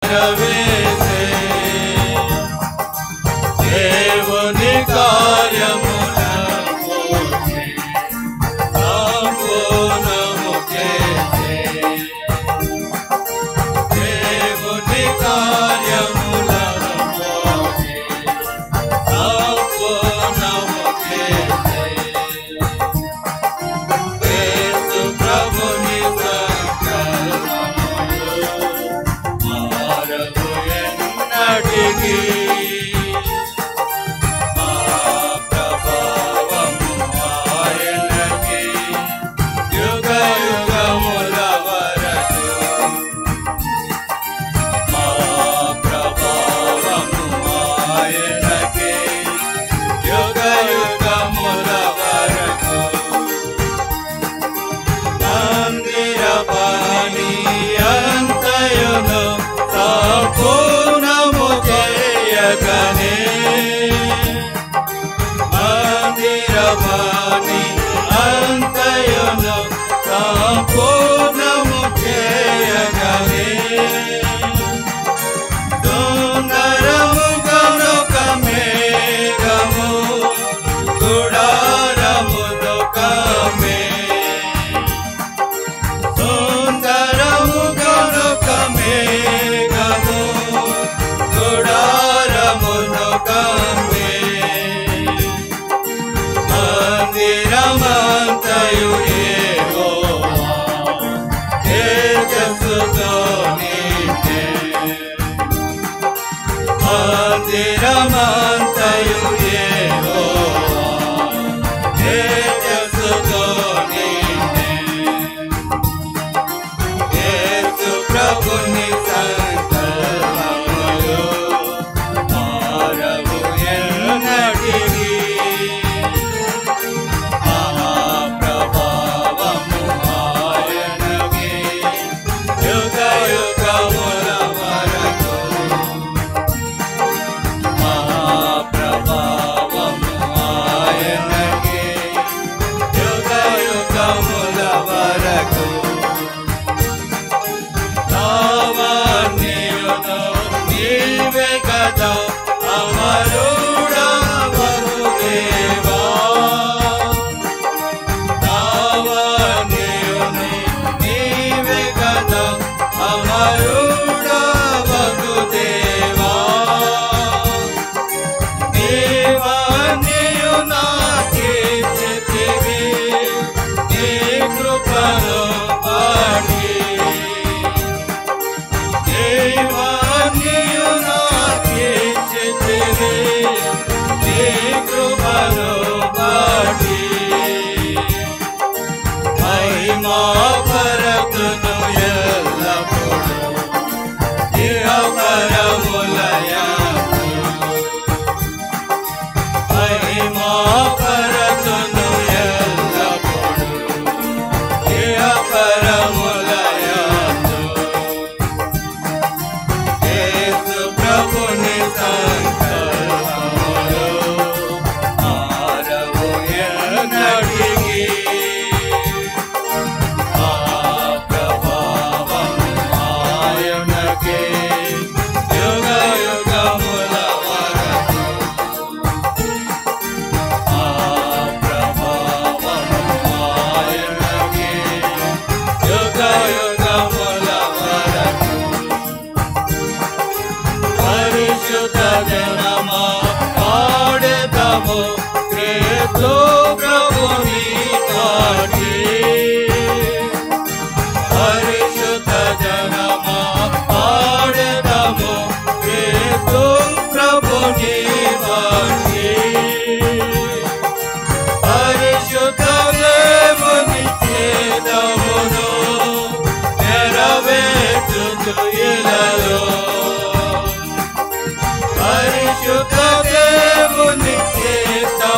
చేరవేసే దేవుని కార్యములను సంపూర్ణము చేసే దేవుని కార్యములను సంపూర్ణము చేసే యేసు ప్రభుని సంకల్పములు మారదు ఎన్నటికీ మా ప్రభావము ఆయనకి యుగ యుగముల వరకు మా ప్రభావము ఆయనకి యుగ యుగముల వరకు మందిర పని అంతయును సంపూర్ణము చేయగనే మందిర పని అంతయును సంపూర్ణము చేయగనే సుందరము కనుక మేఘము గుడారము దుఃఖమే సుందరము కనుక మేఘము గుడారము దుఃఖమే మందిరమంతయు యెహోవా తేజస్సుతో నిండే మందిరమంతయు యెహోవా తేజస్సుతో నిండే యేసు ప్రభుని సంకల్పములు మారవు ఎన్నటికీ మహాప్రభావము ఆయనకి యుగ యుగముల వరకు మహాప్రభావము ఆయనకి యుగ యుగముల వరకు లావణ్యుడు నీవే కదా అమరుడవగు దేవా లావణ్యుని నీవే కదా అమరుడవగు దేవా దేవానియు నాకిచ్చితివి నీ కృపను పాడి దేవానియు నాకిచ్చితివి నీ కృపను పాడి మహిమా పరతును ఎల్లప్పుడూ ఇహపరములయందు మహిమా పరతును ఎల్లప్పుడూ ఇహపరములయందు యేసు ప్రభుని సంకల్పములు మారవు ఎన్నటికీ ఆ ప్రభావము ఆయనకే యుగ యుగముల వరకు ఆ ప్రభావము ఆయనకే యుగ యుగముల వరకు పరిశుద్ధ జనమా పాడెదము క్రీస్తు ప్రభుని పాటి పరిశుద్ధ జనమా పాడెదము క్రీస్తు ప్రభుని పాటి పరిశుద్ధ దేవుని చేదమును నెరవేర్చుచు ఇలలో పరిశుద్ధ దేవుని చేత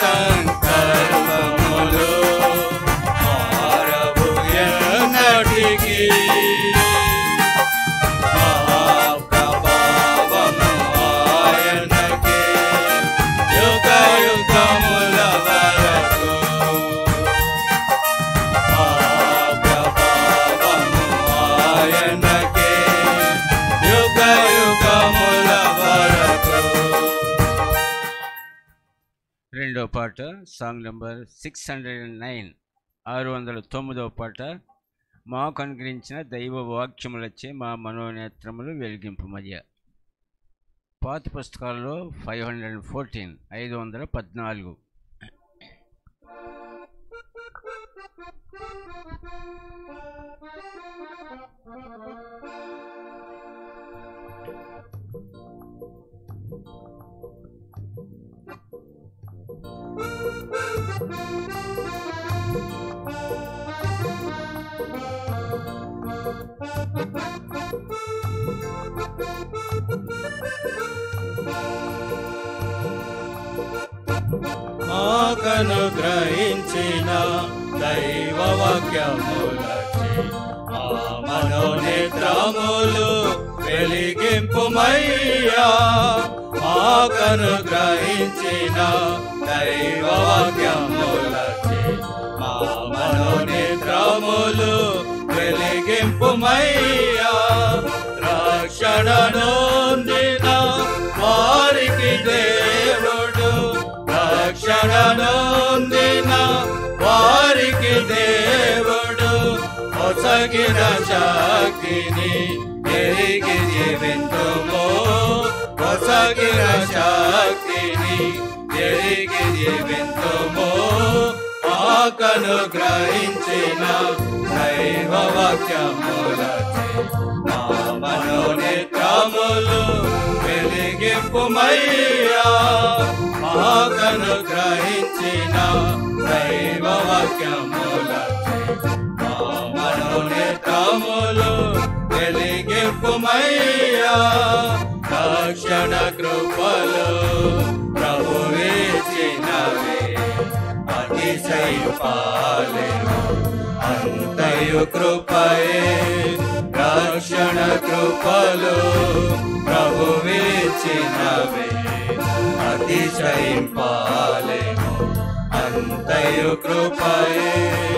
సంకల్పములు మారవు ఎన్నటికీ మహాప్రభావము ఆయనకే యుగ యుగముల వరకు మహాప్రభావము ఆయనకే యుగ యుగముల వరకు రెండో పాట song number six hundred and nine ఆరు వందల తొమ్మిదవ పాట మాకు అనుగ్రహించిన దైవ వాక్యములచ్చే మా మనోనేత్రములు వెలిగింపు మధ్య పాత పుస్తకాల్లో ఫైవ్ హండ్రెడ్ అండ్ ఫోర్టీన్ ఐదు వందల పద్నాలుగు మాకను గ్రహించిన దైవ వాక్యములచే మా మనోనేత్రములు వెలిగింపుమయ్యా మాకను గ్రహించిన దైవ వాక్యములచే మా మనోనేత్రములు వెలిగింపుమయ్యా రక్షణ నొందిన వారికి దేవుడు రక్షణ నొందిన వారికి దేవుడు ఒసగిన శక్తిని ఎరిగి జీవింతుము ఒసగిన శక్తిని ఎరిగి జీవింతుము ఆకను గ్రహించిన దైవ వాక్యములచే మా మనోనేత్రములు వెలిగింపుమయ్యా ఆకను గ్రహించిన దైవ వాక్యములచే మా మనోనేత్రములు వెలిగింపుమయ్యా రక్షణ కృపలు ప్రభువేచినవే అతిశయపాలెను అంతయు కృపయే రక్షణ కృపలు ప్రభువేచినవే అతిశయింపాలెను అంతయు కృపయే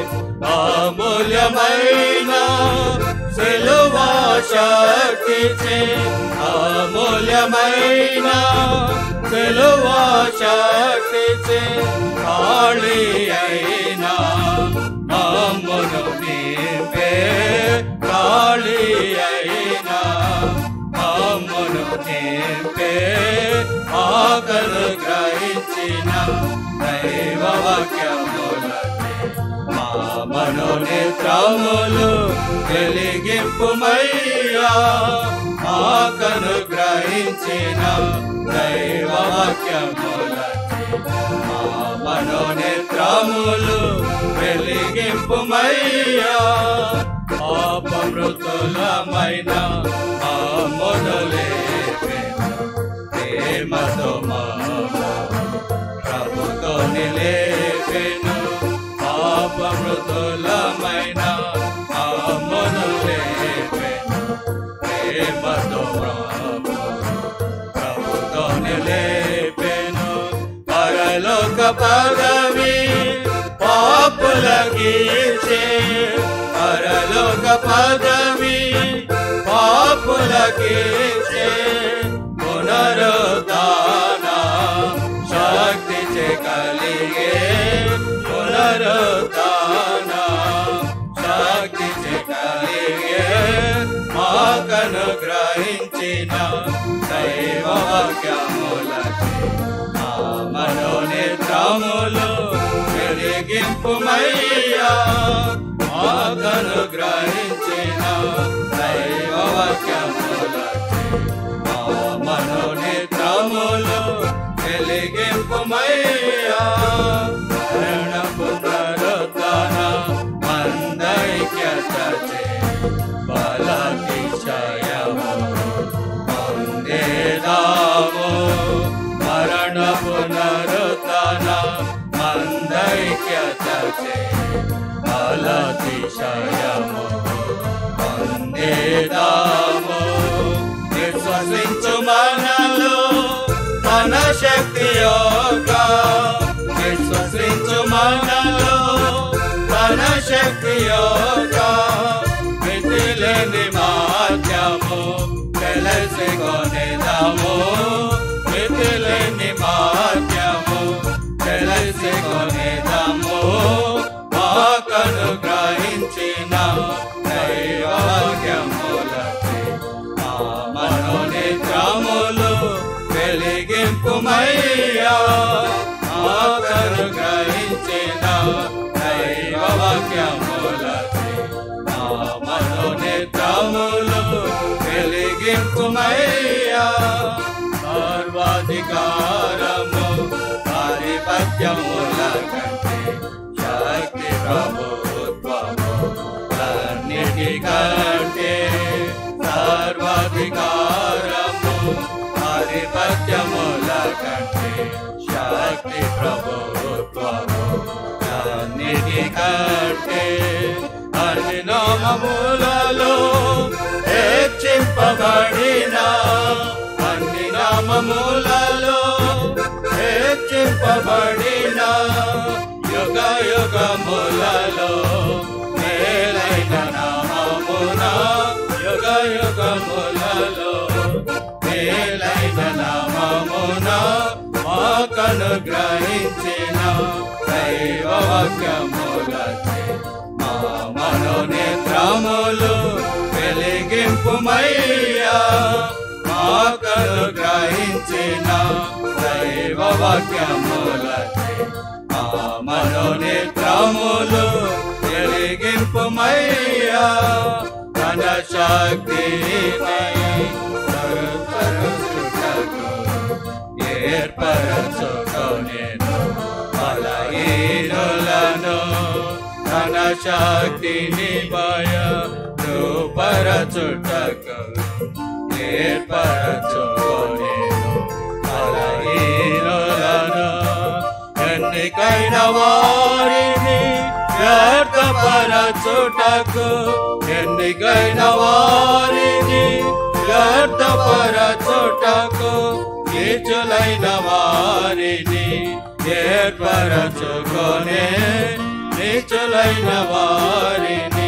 అమూల్యమైన సిలువా శక్తిచే అమూల్యమైన సిలువా శక్తిచే ఖాళీ అయినా అమ్మును నింపే ఖాళీ అయినా అమ్మును నింపే ఆకలు గ్రహించిన దైవ వాక్యములచే మా మనోనేత్రములు వెలిగింపుమయ్యా ఆకను గ్రహించిన దైవ వాక్యములచే మా మనోనేత్రములు వెలిగింపుమయ్యా పాపమృతులమైన మా మొదలేపెను ప్రేమతో మా ప్రభుతో నిలేపెను పాపమృతులమైన మా మొదలేపెను ప్రేమతో ప్రభు ప్రభుతో నిలేపెను పరలోక పదవి పాపులకీచే పరలోక పదవి పాపులకీచే పునరుద్ధాన శక్తి చే కలిగే పునరుద్ధాన శక్తి చే కలిగే మాకను గ్రహించిన దైవ వాక్యములకే మా మనోనేత్రములు వెలిగింపుమయ్యా మాకను గ్రహించిన దైవ వాక్యములకే మా మనోనేత్రములు వెలిగింపుమయ్యా మరణ పునరుద్ధరణ మందైక్యత చే బలాతిశయము పొందేదాము మరణ పునరుద్ధరణ చే బలతిశయము పొందేదాము విశ్వసించు మనలో మన శక్తి యొక్క విశ్వసించు మనలో మన శక్తి యొక్క మితిలేని మాధ్యము తెలుసుకొనేదాము మితిలేని మాధ్యము తెలుసుకొనేదాము మాకను గ్రహించిన దైవాక్యములకి ఆ మనోనేత్రములు వెలిగింపుమయ్యా మాకను గ్రహించిన దైవవాక్యములకి ఆ మనోనేత్రములు వెలిగింపుమయ్యా సర్వాధికారము ఆధిపత్యముల కంటే శక్తి ప్రభుత్వము అన్నిటికంటే సర్వాధికారము ఆధిపత్యముల కంటే శక్తి ప్రభుత్వము అన్నిటికంటే అన్ని నామములలో హెచ్చింపబడిన అన్ని నామములలో హెచ్చింపబడిన యుగ యుగములలో మేలైన నామమున యుగ యుగములలో మేలైన నామమున మాకను గ్రహించిన దైవవాక్యములచే మా మనోనేత్రములు వెలిగింపుమయ్యా మాకను గ్రహించిన దైవవాక్యములచే మా మనోనేత్రములు వెలిగింపుమయ్యా తన శక్తిని సరుపరుచుటకు ఏర్పరచుకొనేను బలహీనులను తన శక్తిని భయ రూపరచుటకు ఏర్పరచుకొనేను బలహీనులను ఎన్నికైన వారిని వ్యర్థపరచుటకు ఎన్నికైన వారిని వ్యర్థపరచుటకు నీచులైన వారిని ఏర్పరచుకొనే నీచులైన వారిని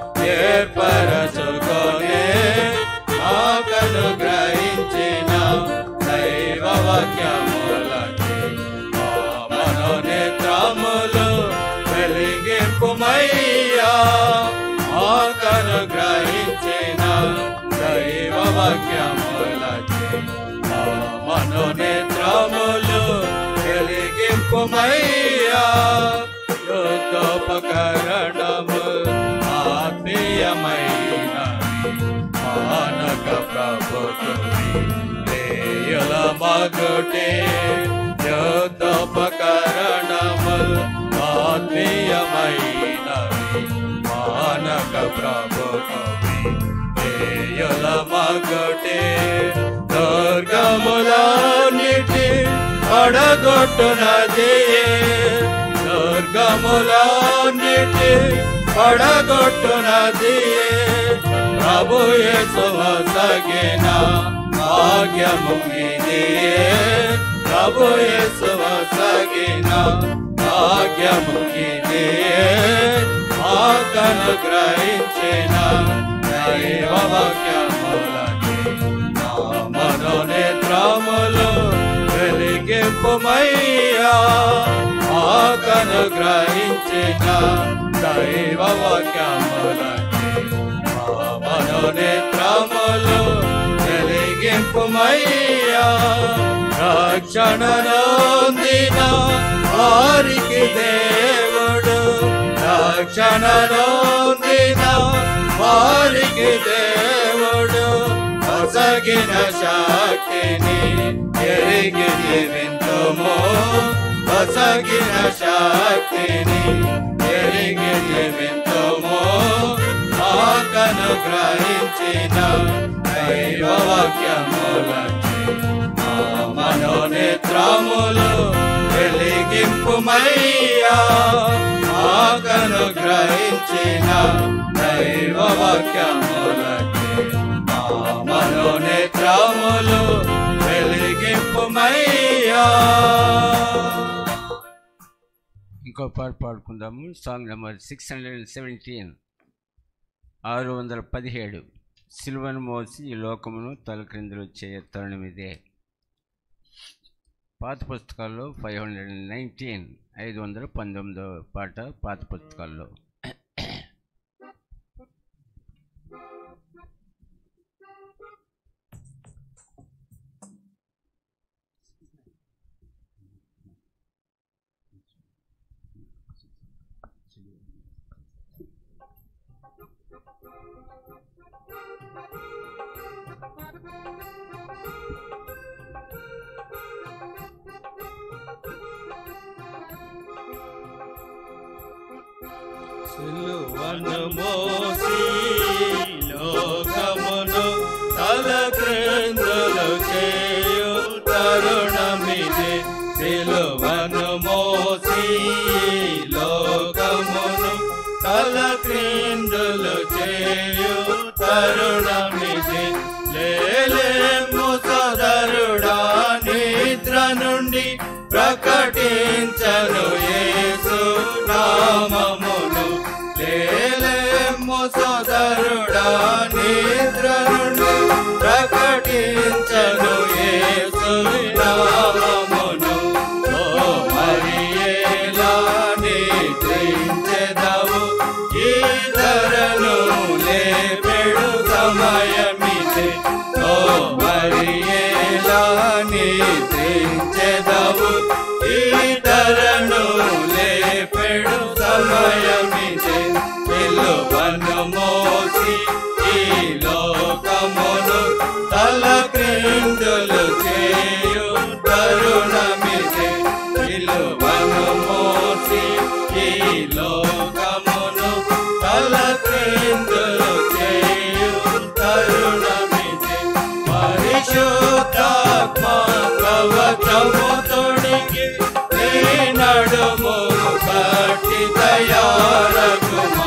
ఏర్పరచుకొనే ఆకను గ్రహించిన దైవవాక్యములకి ఆ మనోనేత్రములు వెలిగింపుమయ్యా ఆకను గ్రహించిన దైవవాక్యములకి ఆ మనోనేత్రములు వెలిగింపుమయ్యా యుద్ధోపకరణము ఆత్మీయమైన మానక ప్రభుత్వమి లేయుల మగుటే యుద్ధోపకరణము ఆత్మీయమైనవి మానక ప్రభుత్వమి లేయుల మగుటే దుర్గములన్నిటి పడగొట్టునది దుర్గములన్నిటి పడగొట్టునది ప్రభు యేసువసగిన భాగ్యము ఇదియే ప్రభు యేసువసగిన భాగ్యము ఇదియే ఆకను గ్రహించిన దైవవాక్యములకి నా మనోనేత్రములు వెలిగింపుమయ్యా ఆకను గ్రహించిన దైవవాక్యములకి మా మనోనేత్రములు వెలిగింపుమయ్యా రక్షణ నొందిన వారికి దేవుడు రక్షణ నొందిన వారికి దేవుడు ఒసగిన శక్తిని ఎరిగి జీవింతుము ఒసగిన శక్తిని ఎరిగి జీవింతుము ఆకను గ్రహించిన దైవవాక్యములచి మా మనోనేత్రములు వెలిగింపుమయ్యా మాకనుగ్రహించిన దైవ వాక్యములకే మా మనోనేత్రములు వెలిగింపుమయ్యా ఇంకో పాట పాడుకుందాము song number six hundred and seventeen ఆరు వందల పదిహేడు సిల్వను మోసి ఈ లోకమును తలక్రిందులు చేయ తరుణం ఇదే పాత పుస్తకాల్లో ఫైవ్ హండ్రెడ్ అండ్ నైన్టీన్ ఐదు వందల పంతొమ్మిదో పాట పాత పుస్తకాల్లో సిలువను మోసి లోకమును తల క్రిందులు చేయు తరుణమిది సిలువను మోసి లోకమును తల క్రిందులు చేయు తరుణమిది లేలేము సోదరుడా నిద్ర నుండి ప్రకటించను యేసు నామమును లేలేము సోదరుడా నిద్ర నుండి ప్రకటించను యేసు నామమును ఓ మరియేలా నిద్రించెదవు ఈ ధరను లేపెడు సమయమిదే ఓ మరియేలా నిద్రించెదవు ఈ ధరను లేపెడు సమయమిదే పిలువను మోసి ఈ లోకమును తల క్రిందులు చేయు తరుణమిదే పిలువను మోసి ఈ లోకమును తల క్రిందులు చేయు తరుణమిదే పరిశుద్ధాత్మ కవచము తొడిగి నీ నడుము కట్టి తయారగుమా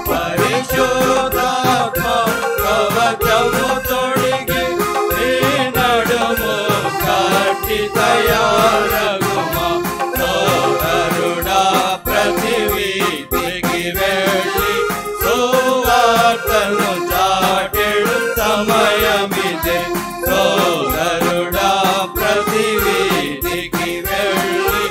పరిశుద్ధాత్మ కవచము తొడిగి నీ నడుము కట్టి తయారగుమా సోదరుడా ప్రతి వీధికి వెళ్ళి సువార్తను చాటెడు సమయమిదే సోదరుడా ప్రతి వీధికి వెళ్ళి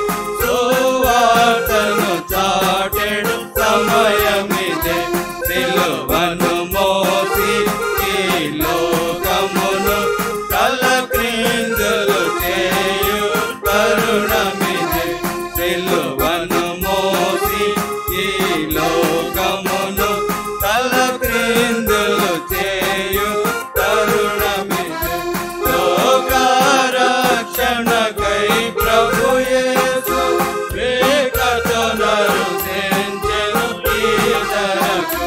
సువార్తను చాటెడు సమయమిదే సిలువను మోసి ఈ లోకమును తల క్రిందులు చేయు తరుణమిదే సిలువను మోసి ఈ లోకమును తల క్రిందులు చేయు తరుణమిదే లోకారక్షణకై ప్రభు యేసు వేకతనరు తెంచెను ఈతరకు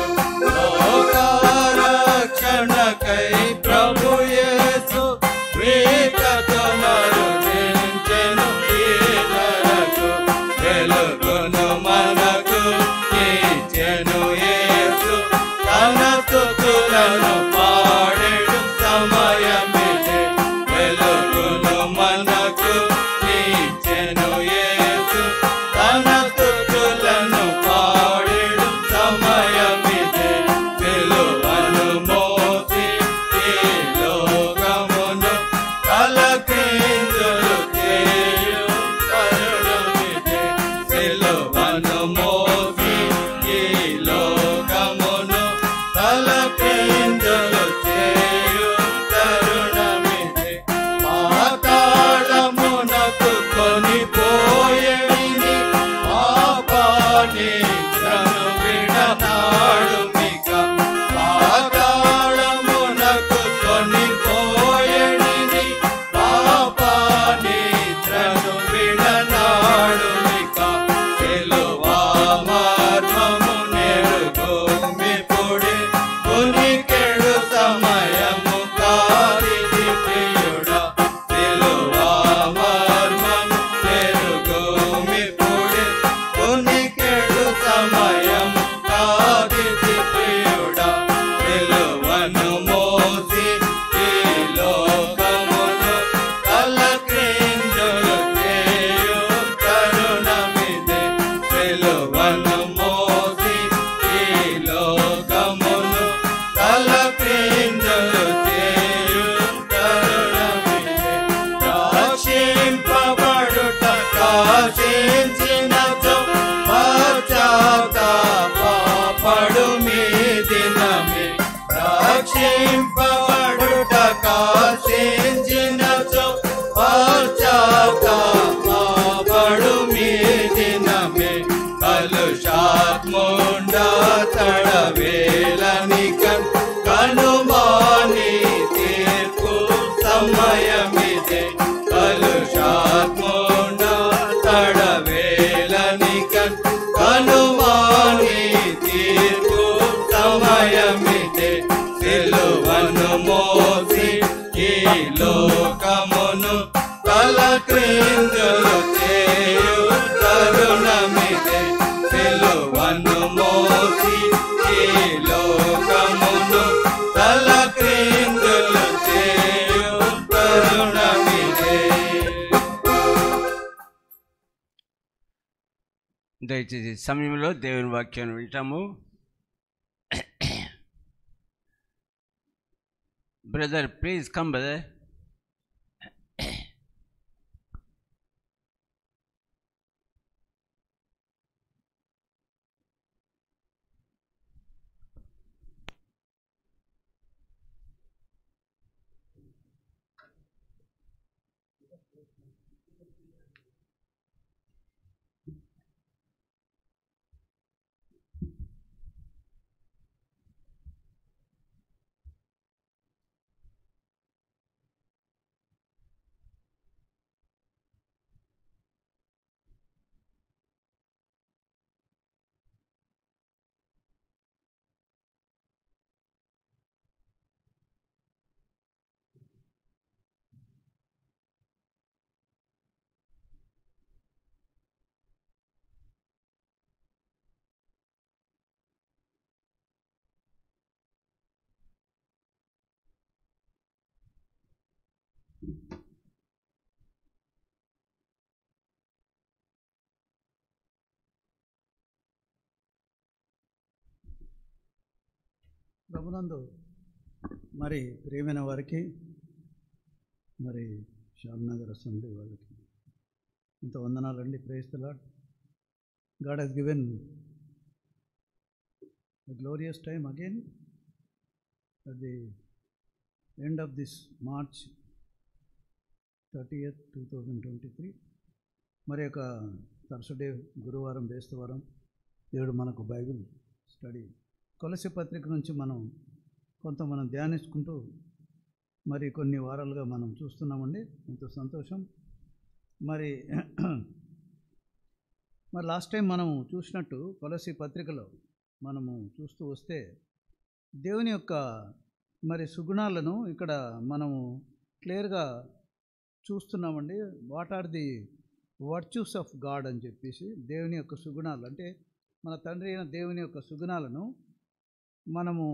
లోకారక్షణకై ప్రభు యేసు వేకతనరు తెంచెను ఈతరకు వెలుగును మనకు ఇచ్చెను యేసు తన స్తుతులను పాడెడు సమయమిదే వెలుగును మనకు ఇచ్చెను యేసు తన స్తుతులను పాడెడు సమయమిదే వెలువను మోసి ఈ లోకమును తల క్రిందులు చేయు తరుణమిదే సిలువను మోసి ఈ లోకమును తల క్రిందులు చేయు తరుణమిదే పాతాళమునకు కొనిపోయేని పాపాని త్రను విడనాడు మిక పాతాళమునకు కొనిపోయేని పాపాని త్రను విడనాడు మిక సిలువా కలుషాత్ముండా తడవేలనికన్ కనుమాని తీర్పు సమయమిదే కలుషాత్ముండా తడవేలనికన్ కనుమాని తీర్పు సమయమిదే సిలువను మోసి ఈ లోకమును తల క్రిందులు చేయు తరుణమిదే సిలువను మోసి ఈ లోకమును తల క్రిందులు చేయు తరుణమిదే దయచేసి ఈ సమయంలో దేవుని వాక్యాన్ని వింటాము బ్రదర్ ప్లీజ్ కమ్ బ్రదర్ ప్రభునందు మరి ప్రియమైన వారికి మరి శ్యామ్నగర్ అసెంబ్లీ వాళ్ళకి ఇంత వందనాలండి ప్రేస్తలా God he's given glorious time again at the end of this March thirty eighth two thousand twenty three మరి యొక్క థర్స్డే గురువారం బేస్తవారం దేవుడు మనకు బైబిల్ స్టడీ కొలసి పత్రిక నుంచి మనం కొంత మనం ధ్యానించుకుంటూ మరి కొన్ని వారాలుగా మనం చూస్తున్నామండి ఎంతో సంతోషం మరి మరి లాస్ట్ టైం మనం చూసినట్టు కొలసి పత్రికలో మనము చూస్తూ వస్తే దేవుని యొక్క మరి సుగుణాలను ఇక్కడ మనము క్లియర్గా చూస్తున్నామండి what are the virtues of God అని చెప్పేసి దేవుని యొక్క సుగుణాలు అంటే మన తండ్రి అయిన దేవుని యొక్క సుగుణాలను మనము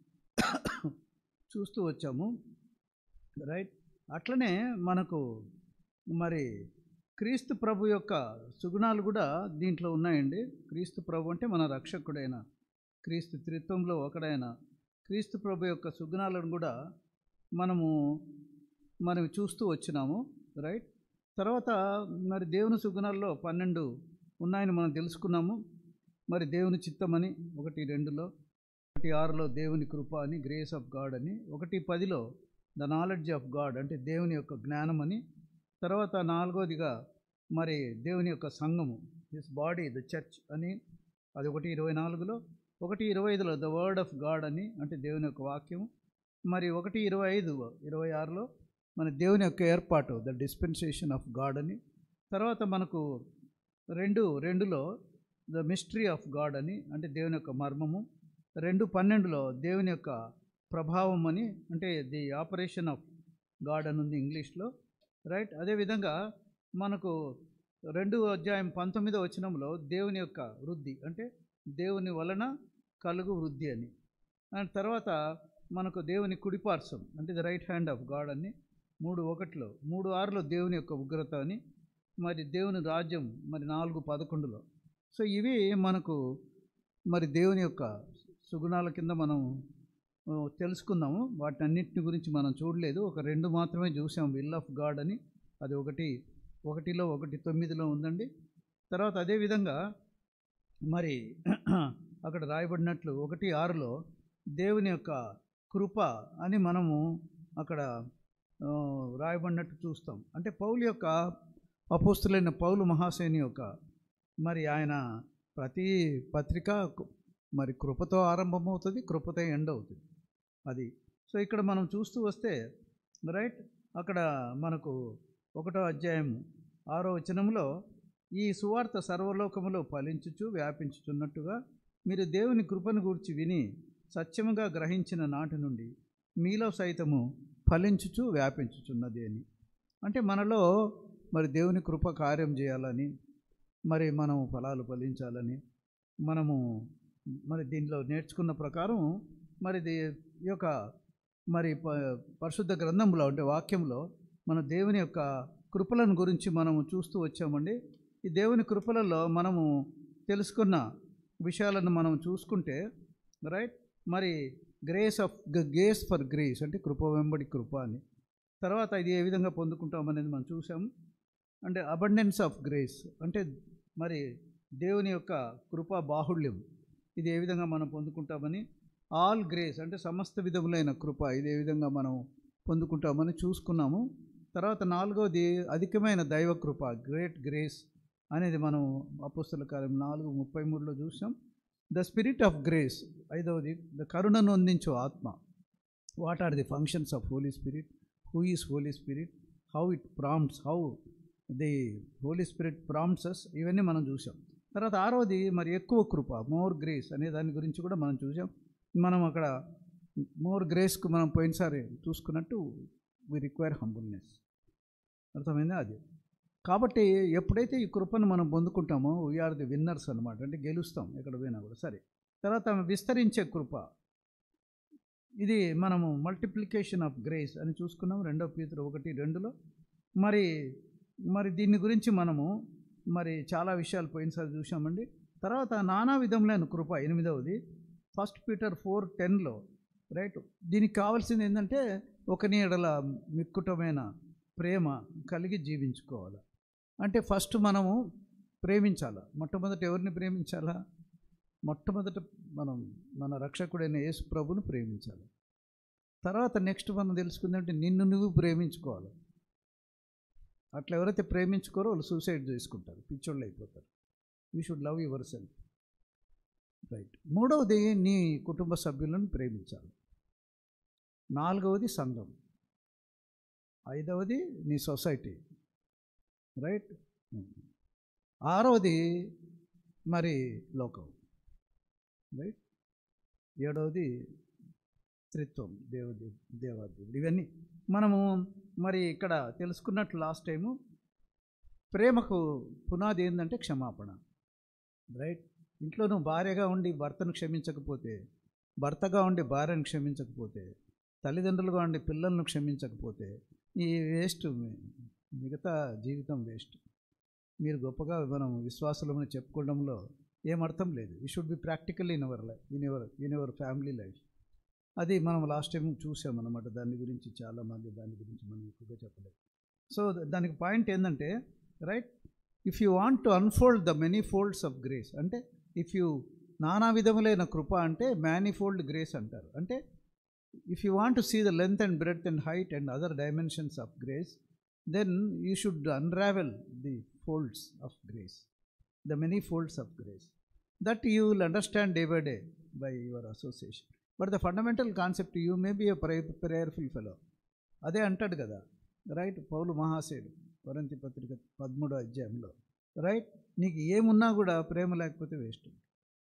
చూస్తూ వచ్చాము రైట్ అట్లనే మనకు మరి క్రీస్తు ప్రభు యొక్క సుగుణాలు కూడా దీంట్లో ఉన్నాయండి క్రీస్తు ప్రభు అంటే మన రక్షకుడైన క్రీస్తు త్రిత్వంలో ఒకడైన క్రీస్తు ప్రభు యొక్క సుగుణాలను కూడా మనము మనం చూస్తూ వచ్చినాము రైట్ తర్వాత మరి దేవుని సుగుణాల్లో పన్నెండు ఉన్నాయని మనం తెలుసుకున్నాము మరి దేవుని చిత్తమని ఒకటి రెండులో ఒకటి ఆరులో దేవుని కృప అని గ్రేస్ ఆఫ్ గాడ్ అని ఒకటి పదిలో ద నాలెడ్జ్ ఆఫ్ గాడ్ అంటే దేవుని యొక్క జ్ఞానం అని తర్వాత నాలుగోదిగా మరి దేవుని యొక్క సంఘము దిస్ బాడీ ద చర్చ్ అని అది ఒకటి ఇరవై నాలుగులో ఒకటి ఇరవై ఐదులో ద వర్డ్ ఆఫ్ గాడ్ అని అంటే దేవుని యొక్క వాక్యం మరి ఒకటి ఇరవై ఐదు ఇరవై ఆరులో మన దేవుని యొక్క ఏర్పాటు ద డిస్పెన్సేషన్ ఆఫ్ గాడ్ అని తర్వాత మనకు రెండు రెండులో ద మిస్టరీ ఆఫ్ గాడ్ అని అంటే దేవుని యొక్క మర్మము రెండు పన్నెండులో దేవుని యొక్క ప్రభావం అని అంటే ది ఆపరేషన్ ఆఫ్ గాడ్ అని ఉంది ఇంగ్లీష్లో రైట్ అదేవిధంగా మనకు రెండు అధ్యాయం పంతొమ్మిదో వచనంలో దేవుని యొక్క వృద్ధి అంటే దేవుని వలన కలుగు వృద్ధి అని అండ్ తర్వాత మనకు దేవుని కుడిపార్శ్వం అంటే the right hand of God అని మూడు ఒకటిలో మూడు ఆరులో దేవుని యొక్క ఉగ్రత అని మరి దేవుని రాజ్యం మరి నాలుగు పదకొండులో సో ఇవి మనకు మరి దేవుని యొక్క సుగుణాల కింద మనం ఆ, తెలుసుకుందాము వాటన్నిటిని గురించి మనం చూడలేదు ఒక రెండు మాత్రమే చూసాం విల్ ఆఫ్ గాడ్ అని అది ఒకటి ఒకటిలో ఒకటి తొమ్మిదిలో ఉందండి తర్వాత అదేవిధంగా మరి అక్కడ రాయబడినట్లు ఒకటి ఆరులో దేవుని యొక్క కృప అని మనము అక్కడ ఆ, రాయబడినట్టు చూస్తాం అంటే పౌలు యొక్క అపోస్తులైన పౌలు మహాసేని యొక్క మరి ఆయన ప్రతి పత్రిక కు- మరి కృపతో ఆరంభమవుతుంది కృపతో ఎండ్ అవుతుంది అది సో ఇక్కడ మనం చూస్తూ వస్తే రైట్ అక్కడ మనకు ఒకటో అధ్యాయం ఆరో వచనంలో ఈ సువార్త సర్వలోకములో ఫలించుచు వ్యాపించుచున్నట్టుగా మీరు దేవుని కృపను గూర్చి విని సత్యముగా గ్రహించిన నాటి నుండి మీలో సైతము ఫలించుచు వ్యాపించుచున్నది అని అంటే మనలో మరి దేవుని కృప కార్యం చేయాలని మరి మనం ఫలాలు ఫలించాలని మనము మరి దీనిలో నేర్చుకున్న ప్రకారం మరి ది ఈ యొక్క మరి ప పరిశుద్ధ గ్రంథంలో అంటే వాక్యంలో మన దేవుని యొక్క కృపలను గురించి మనము చూస్తూ వచ్చామండి ఈ దేవుని కృపలలో మనము తెలుసుకున్న విషయాలను మనం చూసుకుంటే రైట్ మరి grace of grace for grace అంటే కృప వెంబడి కృప అని తర్వాత ఇది ఏ విధంగా పొందుకుంటాం అనేది మనం చూసాము అంటే అబండెన్స్ ఆఫ్ గ్రేస్ అంటే మరి దేవుని యొక్క కృపా బాహుళ్యం ఇది ఏ విధంగా మనం పొందుకుంటామని ఆల్ గ్రేస్ అంటే సమస్త విధములైన కృప ఇది ఏ విధంగా మనం పొందుకుంటామని చూసుకున్నాము తర్వాత నాలుగవది అధికమైన దైవ కృప గ్రేట్ గ్రేస్ అనేది మనం అపుస్తల కార్యం నాలుగు ముప్పై మూడులో చూసాం ద స్పిరిట్ ఆఫ్ గ్రేస్ ఐదవది ద కరుణను అందించు ఆత్మ what are the functions of Holy Spirit who is Holy Spirit how it prompts how the Holy Spirit prompts ఇవన్నీ మనం చూసాం తర్వాత ఆరవది మరి ఎక్కువ కృప మోర్ గ్రేస్ అనే దాని గురించి కూడా మనం చూసాం మనం అక్కడ మోర్ గ్రేస్కు మనం పోయినసారి చూసుకున్నట్టు వి రిక్వైర్ హంబుల్నెస్ అర్థమైందా అది కాబట్టి ఎప్పుడైతే ఈ కృపను మనం పొందుకుంటామో వీఆర్ ది విన్నర్స్ అనమాట అంటే గెలుస్తాం ఎక్కడ పోయినా కూడా సరే తర్వాత విస్తరించే కృప ఇది మనము మల్టిప్లికేషన్ ఆఫ్ గ్రేస్ అని చూసుకున్నాం రెండో పీతులు ఒకటి రెండులో మరి మరి దీని గురించి మనము మరి చాలా విషయాలు పోయినసారి చూసామండి తర్వాత నానా విధములైన కృప ఎనిమిదవది ఫస్ట్ పీటర్ ఫోర్ టెన్లో రైట్ దీనికి కావాల్సింది ఏంటంటే ఒక నీడల మిక్కుటమైన ప్రేమ కలిగి జీవించుకోవాలి అంటే ఫస్ట్ మనము ప్రేమించాలా మొట్టమొదట ఎవరిని ప్రేమించాలా మొట్టమొదట మనం మన రక్షకుడైన యేసు ప్రభుని ప్రేమించాలి తర్వాత నెక్స్ట్ మనం తెలుసుకుందంటే నిన్ను నువ్వు ప్రేమించుకోవాలి అట్లా ఎవరైతే ప్రేమించుకోరో వాళ్ళు సూసైడ్ చేసుకుంటారు పిచ్చోళ్ళు అయిపోతారు you should love your self right మూడవది నీ కుటుంబ సభ్యులను ప్రేమించాలి నాలుగవది సంఘం ఐదవది నీ సొసైటీ రైట్ ఆరవది మరి లోకం రైట్ ఏడవది త్రిత్వం దేవదేవ్ దేవాదేవుడు ఇవన్నీ మనము మరి ఇక్కడ తెలుసుకున్నట్లు లాస్ట్ టైము ప్రేమకు పునాది ఏంటంటే క్షమాపణ రైట్ ఇంట్లో నువ్వు భార్యగా ఉండి భర్తను క్షమించకపోతే భర్తగా ఉండి భార్యను క్షమించకపోతే తల్లిదండ్రులుగా ఉండి పిల్లలను క్షమించకపోతే ఈ వేస్ట్ మిగతా జీవితం వేస్ట్ మీరు గొప్పగా మనం విశ్వాసులమని చెప్పుకోవడంలో ఏమర్థం లేదు ఈ should be practical in our life in ever in ever family life అది మనం లాస్ట్ టైం చూసామన్నమాట దాని గురించి చాలామంది దాని గురించి మనం ఎక్కువగా చెప్పలేదు సో దానికి పాయింట్ ఏంటంటే right if you want to unfold the many folds of grace అంటే ఇఫ్ యూ నానా విధములైన కృప అంటే మ్యానిఫోల్డ్ గ్రేస్ అంటారు అంటే if you want to see the length and breadth and height and other dimensions of grace then you should unravel the folds of grace the many folds of grace that you will understand day by day by your association but the fundamental concept you may be a pray prayerful fellow అదే అంటాడు కదా right పౌలు మహాశయుడు కొరంతి పత్రిక పదమూడో అధ్యాయంలో right నీకు ఏమున్నా కూడా ప్రేమ లేకపోతే వేస్ట్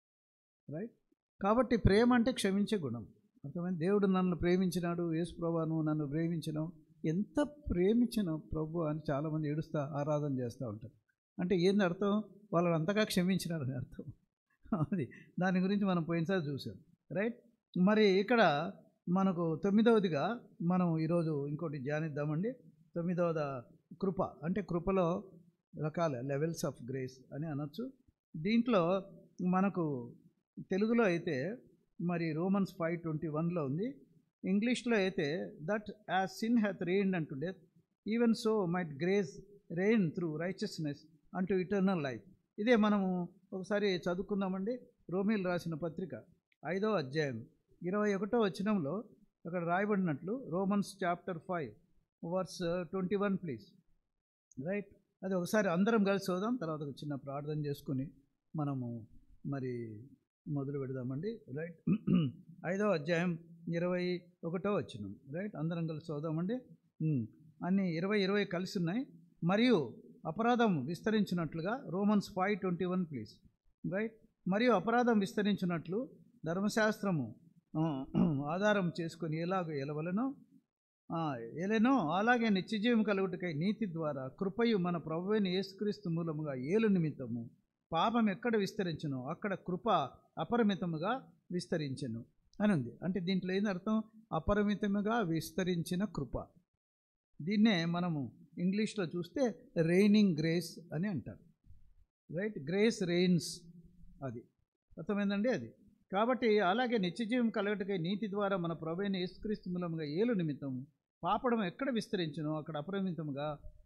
రైట్ కాబట్టి ప్రేమ అంటే క్షమించే గుణం అర్థమైంది దేవుడు నన్ను ప్రేమించినాడు యేసు ప్రభా నువ్వు నన్ను ప్రేమించినావు ఎంత ప్రేమించిన ప్రభు అని చాలామంది ఏడుస్తా ఆరాధన చేస్తూ ఉంటారు అంటే ఏంది అర్థం వాళ్ళని అంతగా క్షమించినారని అర్థం అది దాని గురించి మనం పోయినసారి చూసాం రైట్ మరి ఇక్కడ మనకు తొమ్మిదవదిగా మనం ఈరోజు ఇంకోటి ధ్యానిద్దామండి తొమ్మిదవద కృప అంటే కృపలో రకాల లెవెల్స్ ఆఫ్ గ్రేస్ అని అనొచ్చు దీంట్లో మనకు తెలుగులో అయితే మరి రోమన్స్ ఫైవ్ ట్వంటీ వన్లో ఉంది ఇంగ్లీష్లో అయితే that as sin hath reign unto death even so might grace reign through righteousness అంటూ ఇటర్నల్ లైఫ్ ఇదే మనము ఒకసారి చదువుకుందామండి రోమిల్ రాసిన పత్రిక ఐదో అధ్యాయం ఇరవై ఒకటో వచనంలో అక్కడ రాయబడినట్లు Romans chapter five verse twenty one please right అది ఒకసారి అందరం కలిసి చూద్దాం తర్వాత ఒక చిన్న ప్రార్థన చేసుకుని మనము మరి మొదలు పెడదామండి రైట్ ఐదో అధ్యాయం ఇరవై ఒకటో వచ్చినాం రైట్ అందరం కలిసి చదుదామండి ఉమ్. అన్ని ఇరవై ఇరవై కలిసి ఉన్నాయి మరియు అపరాధం విస్తరించినట్లుగా Romans five twenty one please right మరియు అపరాధం విస్తరించినట్లు ధర్మశాస్త్రము ఆ, ఆధారం చేసుకొని ఎలాగో ఎలవలనో ఆ, ఎలెనో అలాగే నిత్యజీవం కలుగుటకై నీతి ద్వారా కృపయు మన ప్రభువైన యేసుక్రీస్తు మూలముగా ఏలు నిమిత్తము పాపం ఎక్కడ విస్తరించునో అక్కడ కృప అపరిమితముగా విస్తరించెను అని ఉంది అంటే దీంట్లో ఏంది అర్థం అపరిమితముగా విస్తరించిన కృప దీన్నే మనము ఇంగ్లీష్లో చూస్తే రెయినింగ్ గ్రేస్ అని అంటారు రైట్ గ్రేస్ రెయిన్స్ అది అర్థమైందండి అది కాబట్టి అలాగే నిత్యజీవం కలగటకై నీతి ద్వారా మన ప్రభైన యేసుక్రీస్తు మూలముగా ఏలు నిమిత్తం పాపడం ఎక్కడ విస్తరించునో అక్కడ అపరిమితముగా